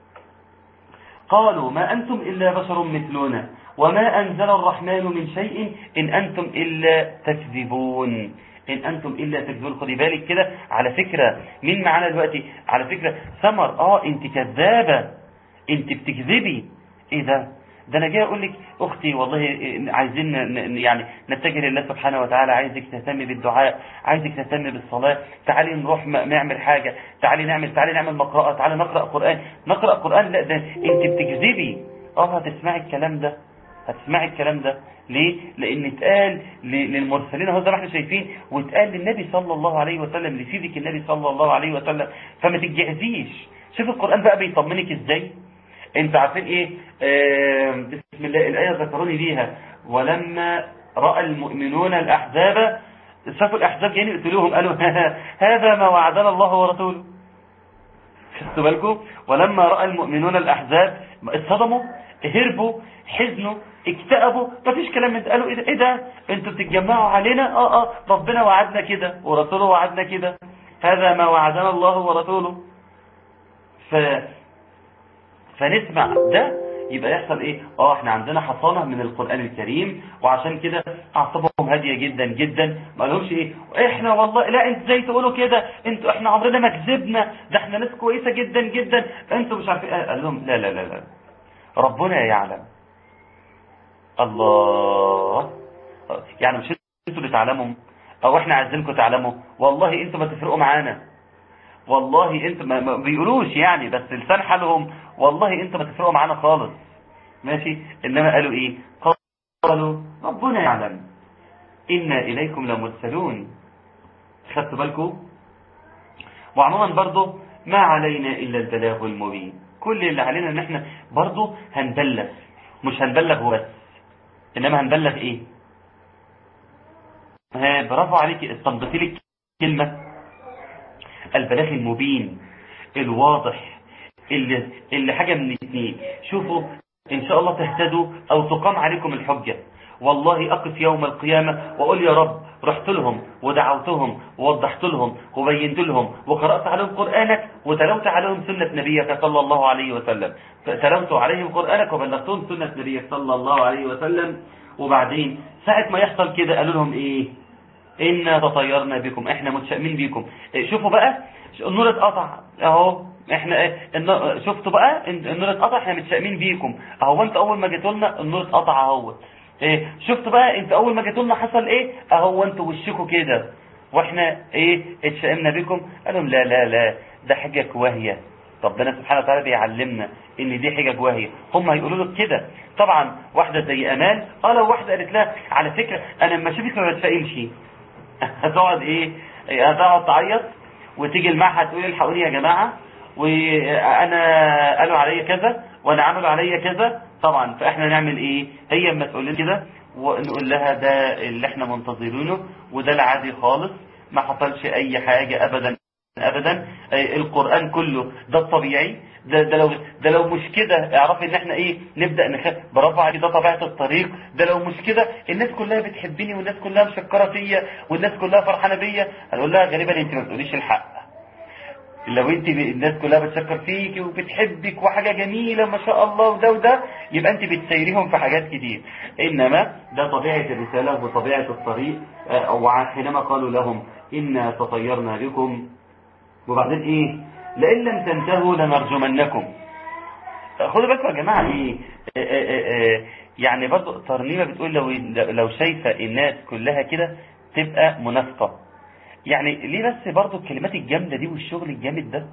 Speaker 4: قالوا ما أنتم إلا بشر مثلنا وما أنزل الرحمن من شيء إن أنتم إلا تكذبون إن أنتم إلا تكذبون خدي بالك كده على فكرة مين معانا دلوقتي على فكرة سمر آه أنت كذابة أنت بتكذبي إيه ده ده أنا جاي أقول لك أختي والله عايزين يعني نتجه لله سبحانه وتعالى عايزك تهتمي بالدعاء عايزك تهتمي بالصلاة تعالي نروح نعمل حاجة تعالي نعمل تعالي نعمل مقرأة تعالي نقرأ قرآن نقرأ قرآن لا ده أنت بتكذبي آه هتسمعي الكلام ده هتسمعي الكلام ده ليه لان اتقال للمرسلين اهو زي ما احنا شايفين واتقال للنبي صلى الله عليه وسلم لسيدك النبي صلى الله عليه وسلم فما تتجهزيش شوف القران بقى بيطمنك ازاي انت عارفين ايه آه بسم الله الايه ذكروني بيها ولما راى المؤمنون الاحزاب شافوا الاحزاب جايين يقتلوهم قالوا هذا ما وعدنا الله ورسوله خدتوا بالكم ولما راى المؤمنون الاحزاب اتصدموا هربوا حزنوا اكتئبوا مفيش كلام من قالوا ايه ده انتوا بتتجمعوا علينا اه اه ربنا وعدنا كده ورسوله وعدنا كده هذا ما وعدنا الله ورسوله ف فنسمع ده يبقى يحصل ايه اه احنا عندنا حصانة من القرآن الكريم وعشان كده اعصابهم هادية جدا جدا ما لهمش ايه احنا والله لا انت زي تقولوا كده انتوا احنا عمرنا ما كذبنا ده احنا ناس كويسة جدا جدا انتوا مش عارفين قال لهم لا لا لا لا ربنا يعلم الله يعني مش انتوا اللي تعلموا او احنا عايزينكم تعلموا والله انتوا ما تفرقوا معانا والله انتوا ما ما بيقولوش يعني بس لسان حالهم والله انتوا ما تفرقوا معانا خالص ماشي انما قالوا ايه قالوا ربنا يعلم انا اليكم لمرسلون خدتوا بالكم وعموما برضو ما علينا الا البلاغ المبين كل اللي علينا ان احنا برضو هنبلغ مش هنبلغ بس انما هنبلغ ايه ها برافو عليك استنبطي لك كلمه البلاغ المبين الواضح اللي, اللي حاجة من الاثنين شوفوا ان شاء الله تهتدوا او تقام عليكم الحجة والله أقف يوم القيامة وأقول يا رب رحت لهم ودعوتهم ووضحت لهم وبينت لهم وقرأت عليهم قرآنك وتلوت عليهم سنة نبيك صلى الله عليه وسلم تلوت عليهم قرآنك وبلغتهم سنة نبيك صلى الله عليه وسلم وبعدين ساعة ما يحصل كده قالوا لهم ايه إنا تطيرنا بكم احنا متشائمين بكم إيه شوفوا بقى النور اتقطع اهو احنا ايه النور- شفتوا بقى إن النور اتقطع احنا متشائمين بيكم اهو انت اول ما جيتوا لنا النور اتقطع اهو ايه شفتوا بقى انت اول ما جيتوا لنا حصل ايه اهو انتوا وشكوا كده واحنا ايه اتشائمنا بكم قالوا لا لا لا ده حجج واهيه ربنا سبحانه وتعالى بيعلمنا ان دي حجج واهيه هم هيقولوا لك كده طبعا واحده زي امال اه لو واحده قالت لها على فكره انا لما اشوفك ما بتشائمش هتقعد ايه هتقعد تعيط وتيجي المعهد تقول الحقوني يا جماعه وانا قالوا عليا كذا وانا عملوا عليا كذا طبعا فاحنا نعمل ايه هي اما تقول لنا كده ونقول لها ده اللي احنا منتظرينه وده العادي خالص ما حصلش اي حاجه ابدا ابدا آه، القران كله ده الطبيعي ده, ده لو ده لو مش كده اعرفي ان احنا ايه نبدا نخاف برافو عليك ده طبيعه الطريق ده لو مش كده الناس كلها بتحبني والناس كلها مشكره فيا والناس كلها فرحانه بيا هنقول لها غالبا انت ما بتقوليش الحق لو انت ب- الناس كلها بتشكر فيك وبتحبك وحاجة جميلة ما شاء الله وده وده يبقى انت بتسيريهم في حاجات كتير انما ده طبيعة الرسالة وطبيعة الطريق اه، وحينما قالوا لهم إنا تطيرنا بكم وبعدين ايه لئن لم تنتهوا لنرجمنكم خدوا بالكم يا جماعة ايه اه، اه، اه، يعني برضو ترنيمة بتقول لو لو شايفة الناس كلها كده تبقى منافقة يعني ليه بس برضو الكلمات الجامدة دي والشغل الجامد ده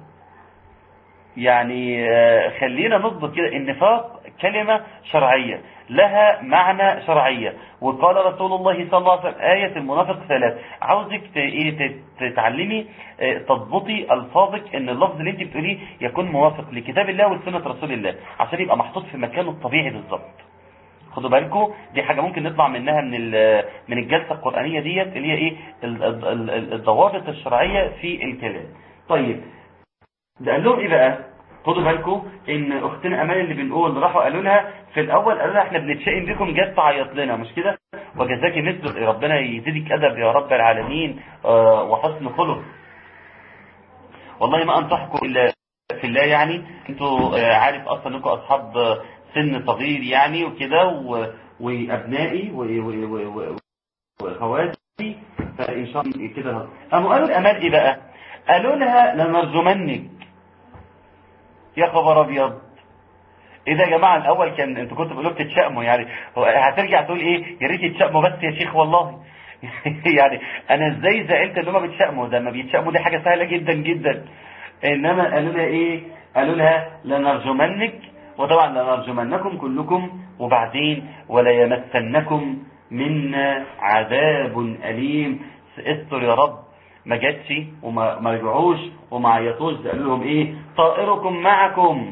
Speaker 4: يعني آه، خلينا نضبط كده النفاق كلمة شرعية لها معنى شرعية وقال رسول الله صلى الله عليه وسلم آية المنافق ثلاث عاوزك ت- إيه تت- تتعلمي آه، تضبطي ألفاظك إن اللفظ اللي أنت بتقوليه يكون موافق لكتاب الله ولسنة رسول الله عشان يبقى محطوط في مكانه الطبيعي بالظبط خدوا بالكم دي حاجة ممكن نطلع منها من ال- من الجلسة القرآنية ديت اللي هي ايه ال- ال- ال- الضوابط الشرعية في الكلام طيب ده قال لهم ايه بقى خدوا بالكم ان اختنا امان اللي بنقول راحوا قالوا لها في الاول قالوا لها احنا بنتشائم بكم جت تعيط لنا مش كده وجزاكي مثل ربنا يزيدك ادب يا رب العالمين آه، وحسن خلق والله ما انصحكم الا في الله يعني انتوا آه، عارف اصلا انكم اصحاب آه، سن صغير يعني وكده و- وابنائي و- و- و- و- واخواتي فان شاء الله كده قاموا قالوا الامال ايه بقى قالوا لها لنرجمنك يا خبر ابيض ايه ده يا جماعه الاول كان انتوا كنتوا بتقولوا بتتشائموا يعني هو هترجع تقول ايه يا ريت يتشائموا بس يا شيخ والله يعني انا ازاي زعلت ان هم بيتشائموا ده ما بيتشائموا دي حاجه سهله جدا جدا انما قالوا لها ايه قالوا لها لنرجمنك وطبعا لنرجمنكم كلكم وبعدين ولا يمسنكم منا عذاب اليم استر يا رب ما جاتش وما ما رجعوش وما عيطوش ده قالوا لهم ايه طائركم معكم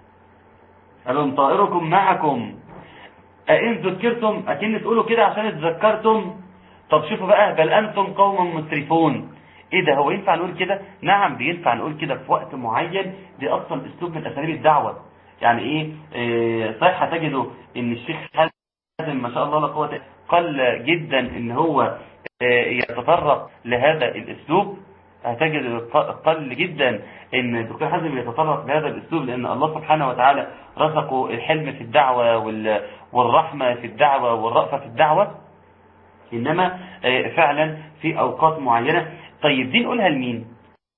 Speaker 4: قال لهم طائركم معكم أئن ذكرتم أكن تقولوا كده عشان اتذكرتم طب شوفوا بقى بل أنتم قوم مسرفون ايه ده هو ينفع نقول كده نعم بينفع نقول كده في وقت معين دي اصلا اسلوب من اساليب الدعوه يعني ايه, إيه صحيح هتجدوا ان الشيخ حازم ما شاء الله لا قوه قل جدا ان هو إيه يتطرق لهذا الاسلوب هتجد قل جدا ان الدكتور حازم يتطرق لهذا الاسلوب لان الله سبحانه وتعالى رزقه الحلم في الدعوه وال- والرحمه في الدعوه والرأفه في الدعوه انما آه، فعلا في اوقات معينه طيب دي نقولها لمين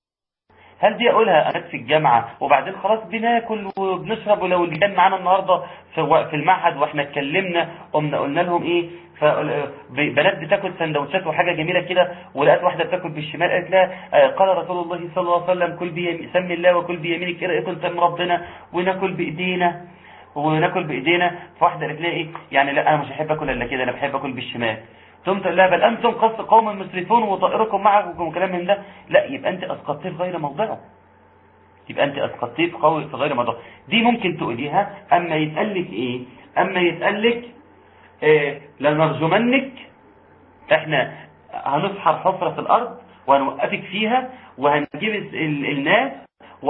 Speaker 4: هل دي اقولها انا في الجامعه وبعدين خلاص بناكل وبنشرب ولو اللي كان معانا النهارده في و- في المعهد واحنا اتكلمنا قمنا قلنا لهم ايه ف- ب- بنات بتاكل سندوتشات وحاجه جميله كده ولقيت واحده بتاكل بالشمال قالت لها آه، قال رسول الله صلى الله عليه وسلم كل بيمين سمي الله وكل بيمينك ايه رايكم سمي ربنا وناكل بايدينا وناكل بايدينا فواحده قالت لها ايه يعني لا انا مش هحب اكل الا كده انا بحب اكل بالشمال ثم تقول لها بل انتم قص قوم مسرفون وطائركم معكم وكلام من ده لا يبقى انت اسقطتيه في غير موضعه يبقى انت اسقطتيه في قوي في غير موضعه دي ممكن تقوليها اما يتقال لك ايه اما يتقال لك إيه لنرجمنك احنا هنسحر حفرة في الارض وهنوقفك فيها وهنجيب ال- ال- الناس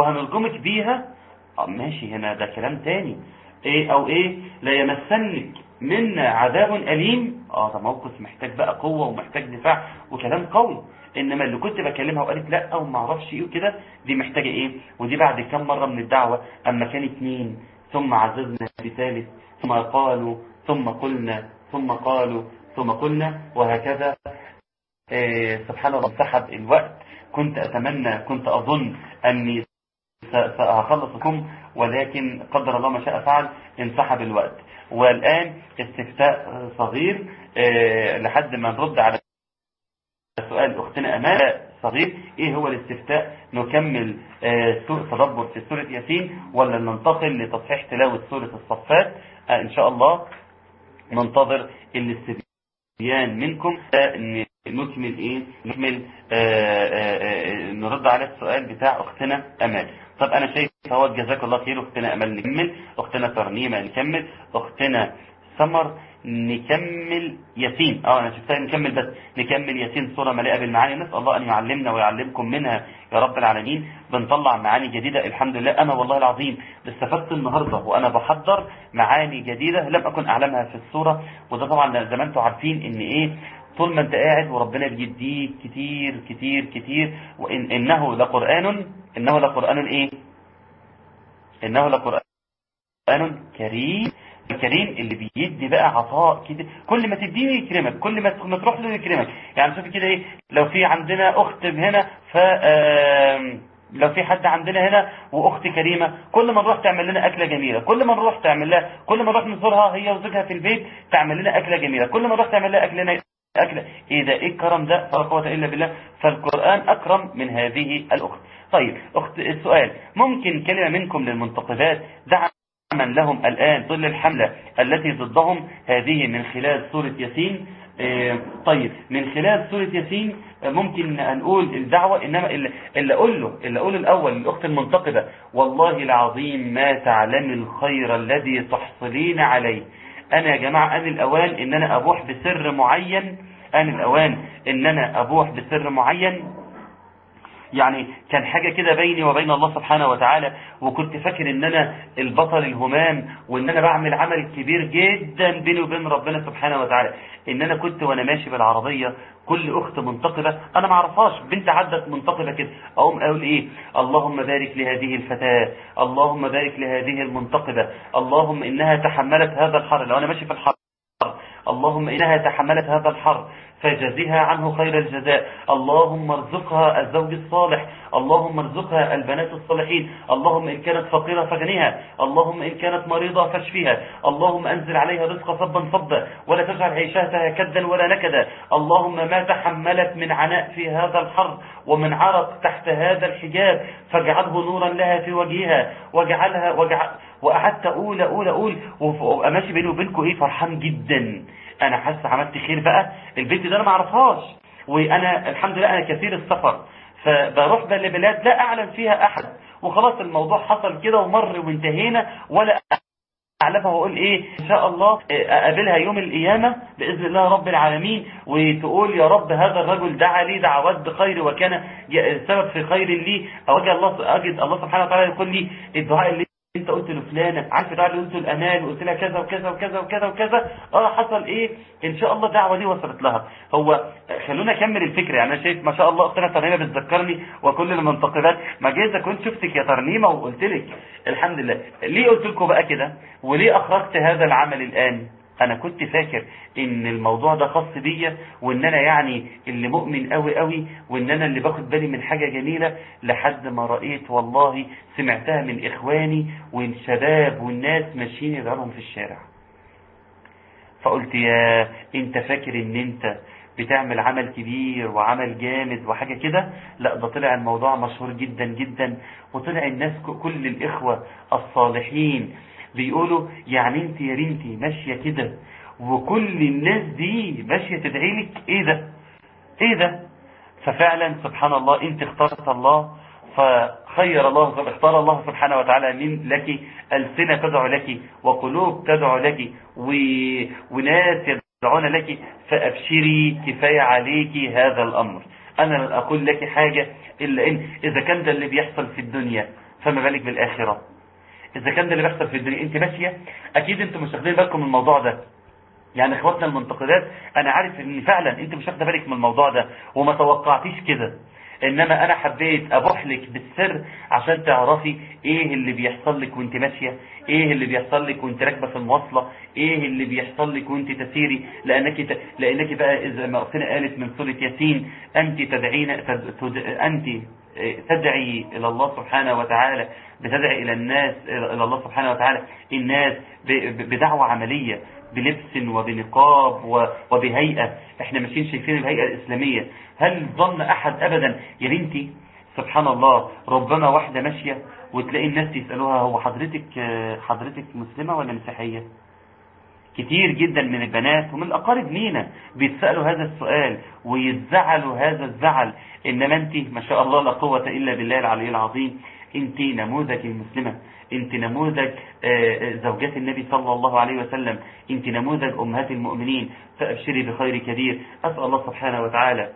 Speaker 4: وهنرجمك بيها آه، ماشي هنا ده كلام تاني ايه او ايه لا يمسنك منا عذاب أليم اه ده موقف محتاج بقى قوة ومحتاج دفاع وكلام قوي انما اللي كنت بكلمها وقالت لا او ما اعرفش ايه وكده دي محتاجة ايه ودي بعد كم مرة من الدعوة اما كان اتنين ثم عززنا بثالث ثم قالوا ثم قلنا ثم قالوا ثم قلنا وهكذا آه سبحان الله سحب الوقت كنت اتمنى كنت اظن اني سأخلصكم ولكن قدر الله ما شاء فعل انسحب الوقت والآن استفتاء صغير آه لحد ما نرد على سؤال أختنا أمال صغير إيه هو الاستفتاء نكمل آه تدبر في سورة ياسين ولا ننتقل لتصحيح تلاوة سورة الصفات آه إن شاء الله ننتظر الاستبيان منكم نكمل ايه نكمل نرد على السؤال بتاع اختنا امال طب انا شايف هو جزاك الله خير اختنا امل نكمل اختنا ترنيمه نكمل اختنا سمر نكمل ياسين اه انا شفتها نكمل بس نكمل ياسين صوره مليئه بالمعاني نسال الله ان يعلمنا ويعلمكم منها يا رب العالمين بنطلع معاني جديده الحمد لله انا والله العظيم استفدت النهارده وانا بحضر معاني جديده لم اكن اعلمها في الصوره وده طبعا زي ما انتم عارفين ان ايه طول ما انت قاعد وربنا بيديك كتير كتير كتير وإن إنه لقرآن إنه لقرآن إيه إنه لقرآن كريم الكريم اللي بيدي بقى عطاء كده كل ما تديني يكرمك كل ما تروح له يكرمك يعني شوف كده ايه لو في عندنا اخت هنا ف لو في حد عندنا هنا واخت كريمه كل ما نروح تعمل لنا اكله جميله كل ما نروح تعمل لها كل ما نروح نزورها هي وزوجها في البيت تعمل لنا اكله جميله كل ما نروح تعمل لها اكلنا أكل إيه ده إيه الكرم ده فلا قوة إلا بالله فالقرآن أكرم من هذه الأخت طيب أخت السؤال ممكن كلمة منكم للمنتقبات دعما لهم الآن ظل الحملة التي ضدهم هذه من خلال سورة ياسين إيه طيب من خلال سورة ياسين ممكن نقول الدعوة إنما اللي أقول له اللي أقول الأول للأخت المنتقبة والله العظيم ما تعلم الخير الذي تحصلين عليه أنا يا جماعة أنا الأوان إن أنا أبوح بسر معين أنا الأوان إن أنا أبوح بسر معين يعني كان حاجة كده بيني وبين الله سبحانه وتعالى وكنت فاكر ان انا البطل الهمام وان انا بعمل عمل كبير جدا بيني وبين ربنا سبحانه وتعالى ان انا كنت وانا ماشي بالعربية كل اخت منتقبة انا ما اعرفهاش بنت عدت منتقبة كده اقوم اقول ايه اللهم بارك لهذه الفتاة اللهم بارك لهذه المنتقبة اللهم انها تحملت هذا الحر لو انا ماشي في الحر اللهم إنها تحملت هذا الحر فجزها عنه خير الجزاء اللهم ارزقها الزوج الصالح اللهم ارزقها البنات الصالحين اللهم إن كانت فقيرة فغنيها اللهم إن كانت مريضة فاشفيها اللهم أنزل عليها رزق صبا صبا ولا تجعل عيشتها كدا ولا نكدا اللهم ما تحملت من عناء في هذا الحر ومن عرق تحت هذا الحجاب فاجعله نورا لها في وجهها واجعلها واجعل وقعدت اقول اقول اقول وابقى ماشي بيني وبينكم ايه فرحان جدا انا حاسس عملت خير بقى البنت ده انا ما اعرفهاش وانا الحمد لله انا كثير السفر فبروح بقى لبلاد لا اعلم فيها احد وخلاص الموضوع حصل كده ومر وانتهينا ولا اعلمها واقول ايه ان شاء الله اقابلها يوم القيامة باذن الله رب العالمين وتقول يا رب هذا الرجل دعا لي دعوات بخير وكان سبب في خير لي او اجي الله اجد الله سبحانه وتعالى يقول لي الدعاء اللي انت قلت لفلانة عارف الدعاء اللي قلته الامال وقلت لها كذا وكذا وكذا وكذا وكذا اه حصل ايه ان شاء الله الدعوه دي وصلت لها هو خلونا اكمل الفكره يعني انا شايف ما شاء الله اختنا ترنيمه بتذكرني وكل المنتقدات ما جيت كنت شفتك يا ترنيمه وقلت لك الحمد لله ليه قلت لكم بقى كده وليه اخرجت هذا العمل الان انا كنت فاكر ان الموضوع ده خاص بيا وان انا يعني اللي مؤمن قوي قوي وان انا اللي باخد بالي من حاجة جميلة لحد ما رأيت والله سمعتها من اخواني والشباب والناس ماشيين يدعرهم في الشارع فقلت يا انت فاكر ان انت بتعمل عمل كبير وعمل جامد وحاجة كده لا ده طلع الموضوع مشهور جدا جدا وطلع الناس كل الاخوة الصالحين بيقولوا يعني انت يا بنتي ماشية كده وكل الناس دي ماشية تدعي لك ايه ده ايه ده ففعلا سبحان الله انت اخترت الله فخير الله اختار الله سبحانه وتعالى من لك ألسنة تدعو لك وقلوب تدعو لك و... وناس يدعون لك فأبشري كفاية عليك هذا الأمر أنا لن أقول لك حاجة إلا إن إذا كان ده اللي بيحصل في الدنيا فما بالك بالآخرة إذا كان ده اللي بيحصل في الدنيا أنت ماشية أكيد أنتم مش واخدين بالكم من الموضوع ده يعني اخواتنا المنتقدات انا عارف ان فعلا انت مش واخده بالك من الموضوع ده وما توقعتيش كده انما انا حبيت ابوح لك بالسر عشان تعرفي ايه اللي بيحصل لك وانت ماشيه ايه اللي بيحصل لك وانت راكبه في المواصله ايه اللي بيحصل لك وانت تسيري لانك ت... لانك بقى اذا ما ربنا قالت من سوره ياسين انت تدعين تد... تد... انت تدعي الى الله سبحانه وتعالى بتدعي الى الناس الى الله سبحانه وتعالى الناس ب... بدعوه عمليه بلبس وبنقاب وبهيئة احنا ماشيين شايفين الهيئة الإسلامية هل ظن أحد أبدا يا بنتي سبحان الله ربما واحدة ماشية وتلاقي الناس يسألوها هو حضرتك حضرتك مسلمة ولا مسيحية كتير جدا من البنات ومن الأقارب لينا بيتسألوا هذا السؤال ويتزعلوا هذا الزعل إنما أنت ما شاء الله لا قوة إلا بالله العلي العظيم أنت نموذج المسلمة انت نموذج زوجات النبي صلى الله عليه وسلم انت نموذج امهات المؤمنين فابشري بخير كبير اسال الله سبحانه وتعالى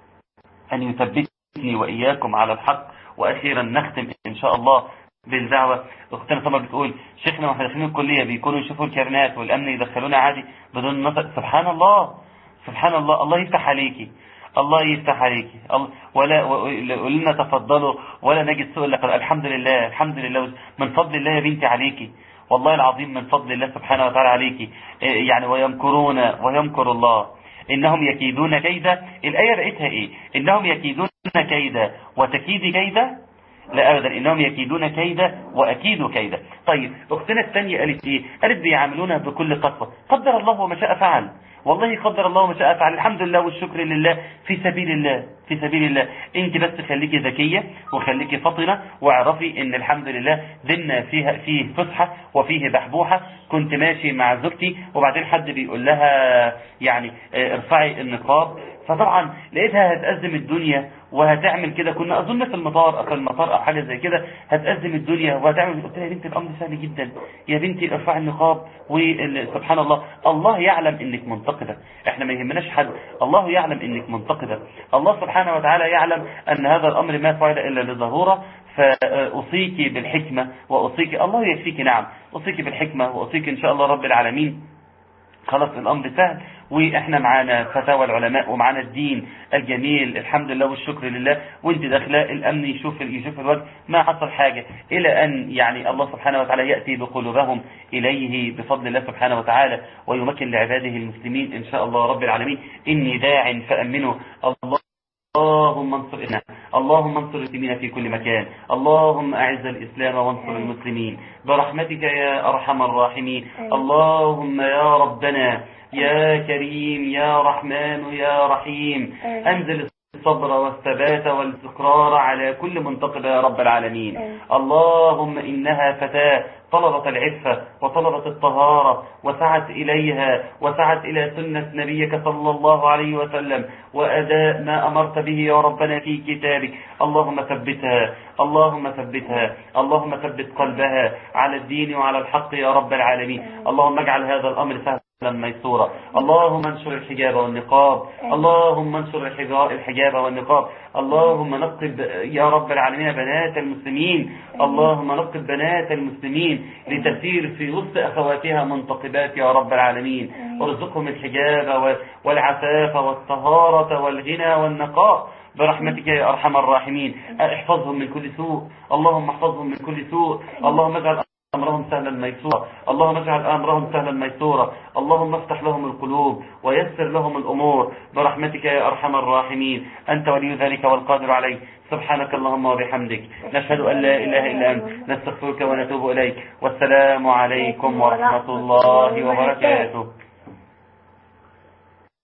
Speaker 4: ان يثبتني واياكم على الحق واخيرا نختم ان شاء الله بالدعوة اختنا سمر بتقول شيخنا واحنا داخلين الكلية بيكونوا يشوفوا الكارنات والامن يدخلونا عادي بدون نظر سبحان الله سبحان الله الله يفتح عليكي الله يفتح عليك ولا ولنا تفضلوا ولا نجد سوء لك الحمد لله الحمد لله من فضل الله يا بنتي عليكي والله العظيم من فضل الله سبحانه وتعالى عليكي يعني ويمكرون ويمكر الله إنهم يكيدون كيدا الآية بقيتها إيه إنهم يكيدون كيدا وتكيد كيدا لا أبدا إنهم يكيدون كيدا وأكيد كيدا طيب أختنا الثانية قالت إيه قالت بيعاملونها بكل قسوة قدر الله وما شاء فعل والله قدر الله ما شاء فعل الحمد لله والشكر لله في سبيل الله في سبيل الله انت بس خليكي ذكية وخليكي فطنة واعرفي ان الحمد لله ديننا فيها فيه فصحة وفيه بحبوحة كنت ماشي مع زوجتي وبعدين حد بيقول لها يعني ارفعي النقاب فطبعا لقيتها هتأزم الدنيا وهتعمل كده كنا اظن في المطار في المطار او حاجه زي كده هتأزم الدنيا وهتعمل قلت لها يا بنتي الامر سهل جدا يا بنتي ارفعي النقاب وسبحان الله الله يعلم انك منتقده احنا ما يهمناش حد الله يعلم انك منتقده الله سبحانه وتعالى يعلم ان هذا الامر ما فعل الا للضروره فاوصيك بالحكمه واوصيك الله يكفيك نعم اوصيك بالحكمه واوصيك ان شاء الله رب العالمين خلاص الامر سهل واحنا معانا فتاوى العلماء ومعانا الدين الجميل الحمد لله والشكر لله وانت داخله الامن يشوف يشوف الوجه ما حصل حاجه الى ان يعني الله سبحانه وتعالى ياتي بقلوبهم اليه بفضل الله سبحانه وتعالى ويمكن لعباده المسلمين ان شاء الله رب العالمين اني داع فامنوا الله اللهم انصر إنا اللهم انصر المسلمين في كل مكان اللهم أعز الإسلام وانصر المسلمين برحمتك يا أرحم الراحمين اللهم يا ربنا يا كريم يا رحمن يا رحيم أنزل الصبر والثبات والاستقرار على كل منتقد يا رب العالمين اللهم إنها فتاة طلبت العفة وطلبت الطهارة وسعت إليها وسعت إلى سنة نبيك صلى الله عليه وسلم وأداء ما أمرت به يا ربنا في كتابك اللهم ثبتها اللهم ثبتها اللهم ثبت قلبها على الدين وعلى الحق يا رب العالمين اللهم اجعل هذا الأمر سهلا ميسورا اللهم انشر الحجاب والنقاب اللهم انشر الحجاب والنقاب اللهم نقب يا رب العالمين بنات المسلمين اللهم نقب بنات المسلمين لتسير في وسط أخواتها منتقبات يا رب العالمين ارزقهم الحجاب والعفاف والطهارة والغنى والنقاء برحمتك يا أرحم الراحمين احفظهم من كل سوء اللهم احفظهم من كل سوء اللهم اجعل أمرهم سهلا ميسورا اللهم اجعل أمرهم سهلا ميسورا اللهم افتح لهم القلوب ويسر لهم الأمور برحمتك يا أرحم الراحمين أنت ولي ذلك والقادر عليه سبحانك اللهم وبحمدك نشهد أن لا إله إلا أنت نستغفرك ونتوب إليك والسلام عليكم ورحمة الله وبركاته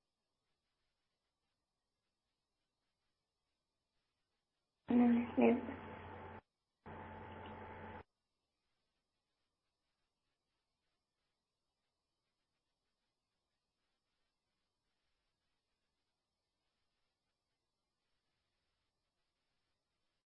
Speaker 5: Yes.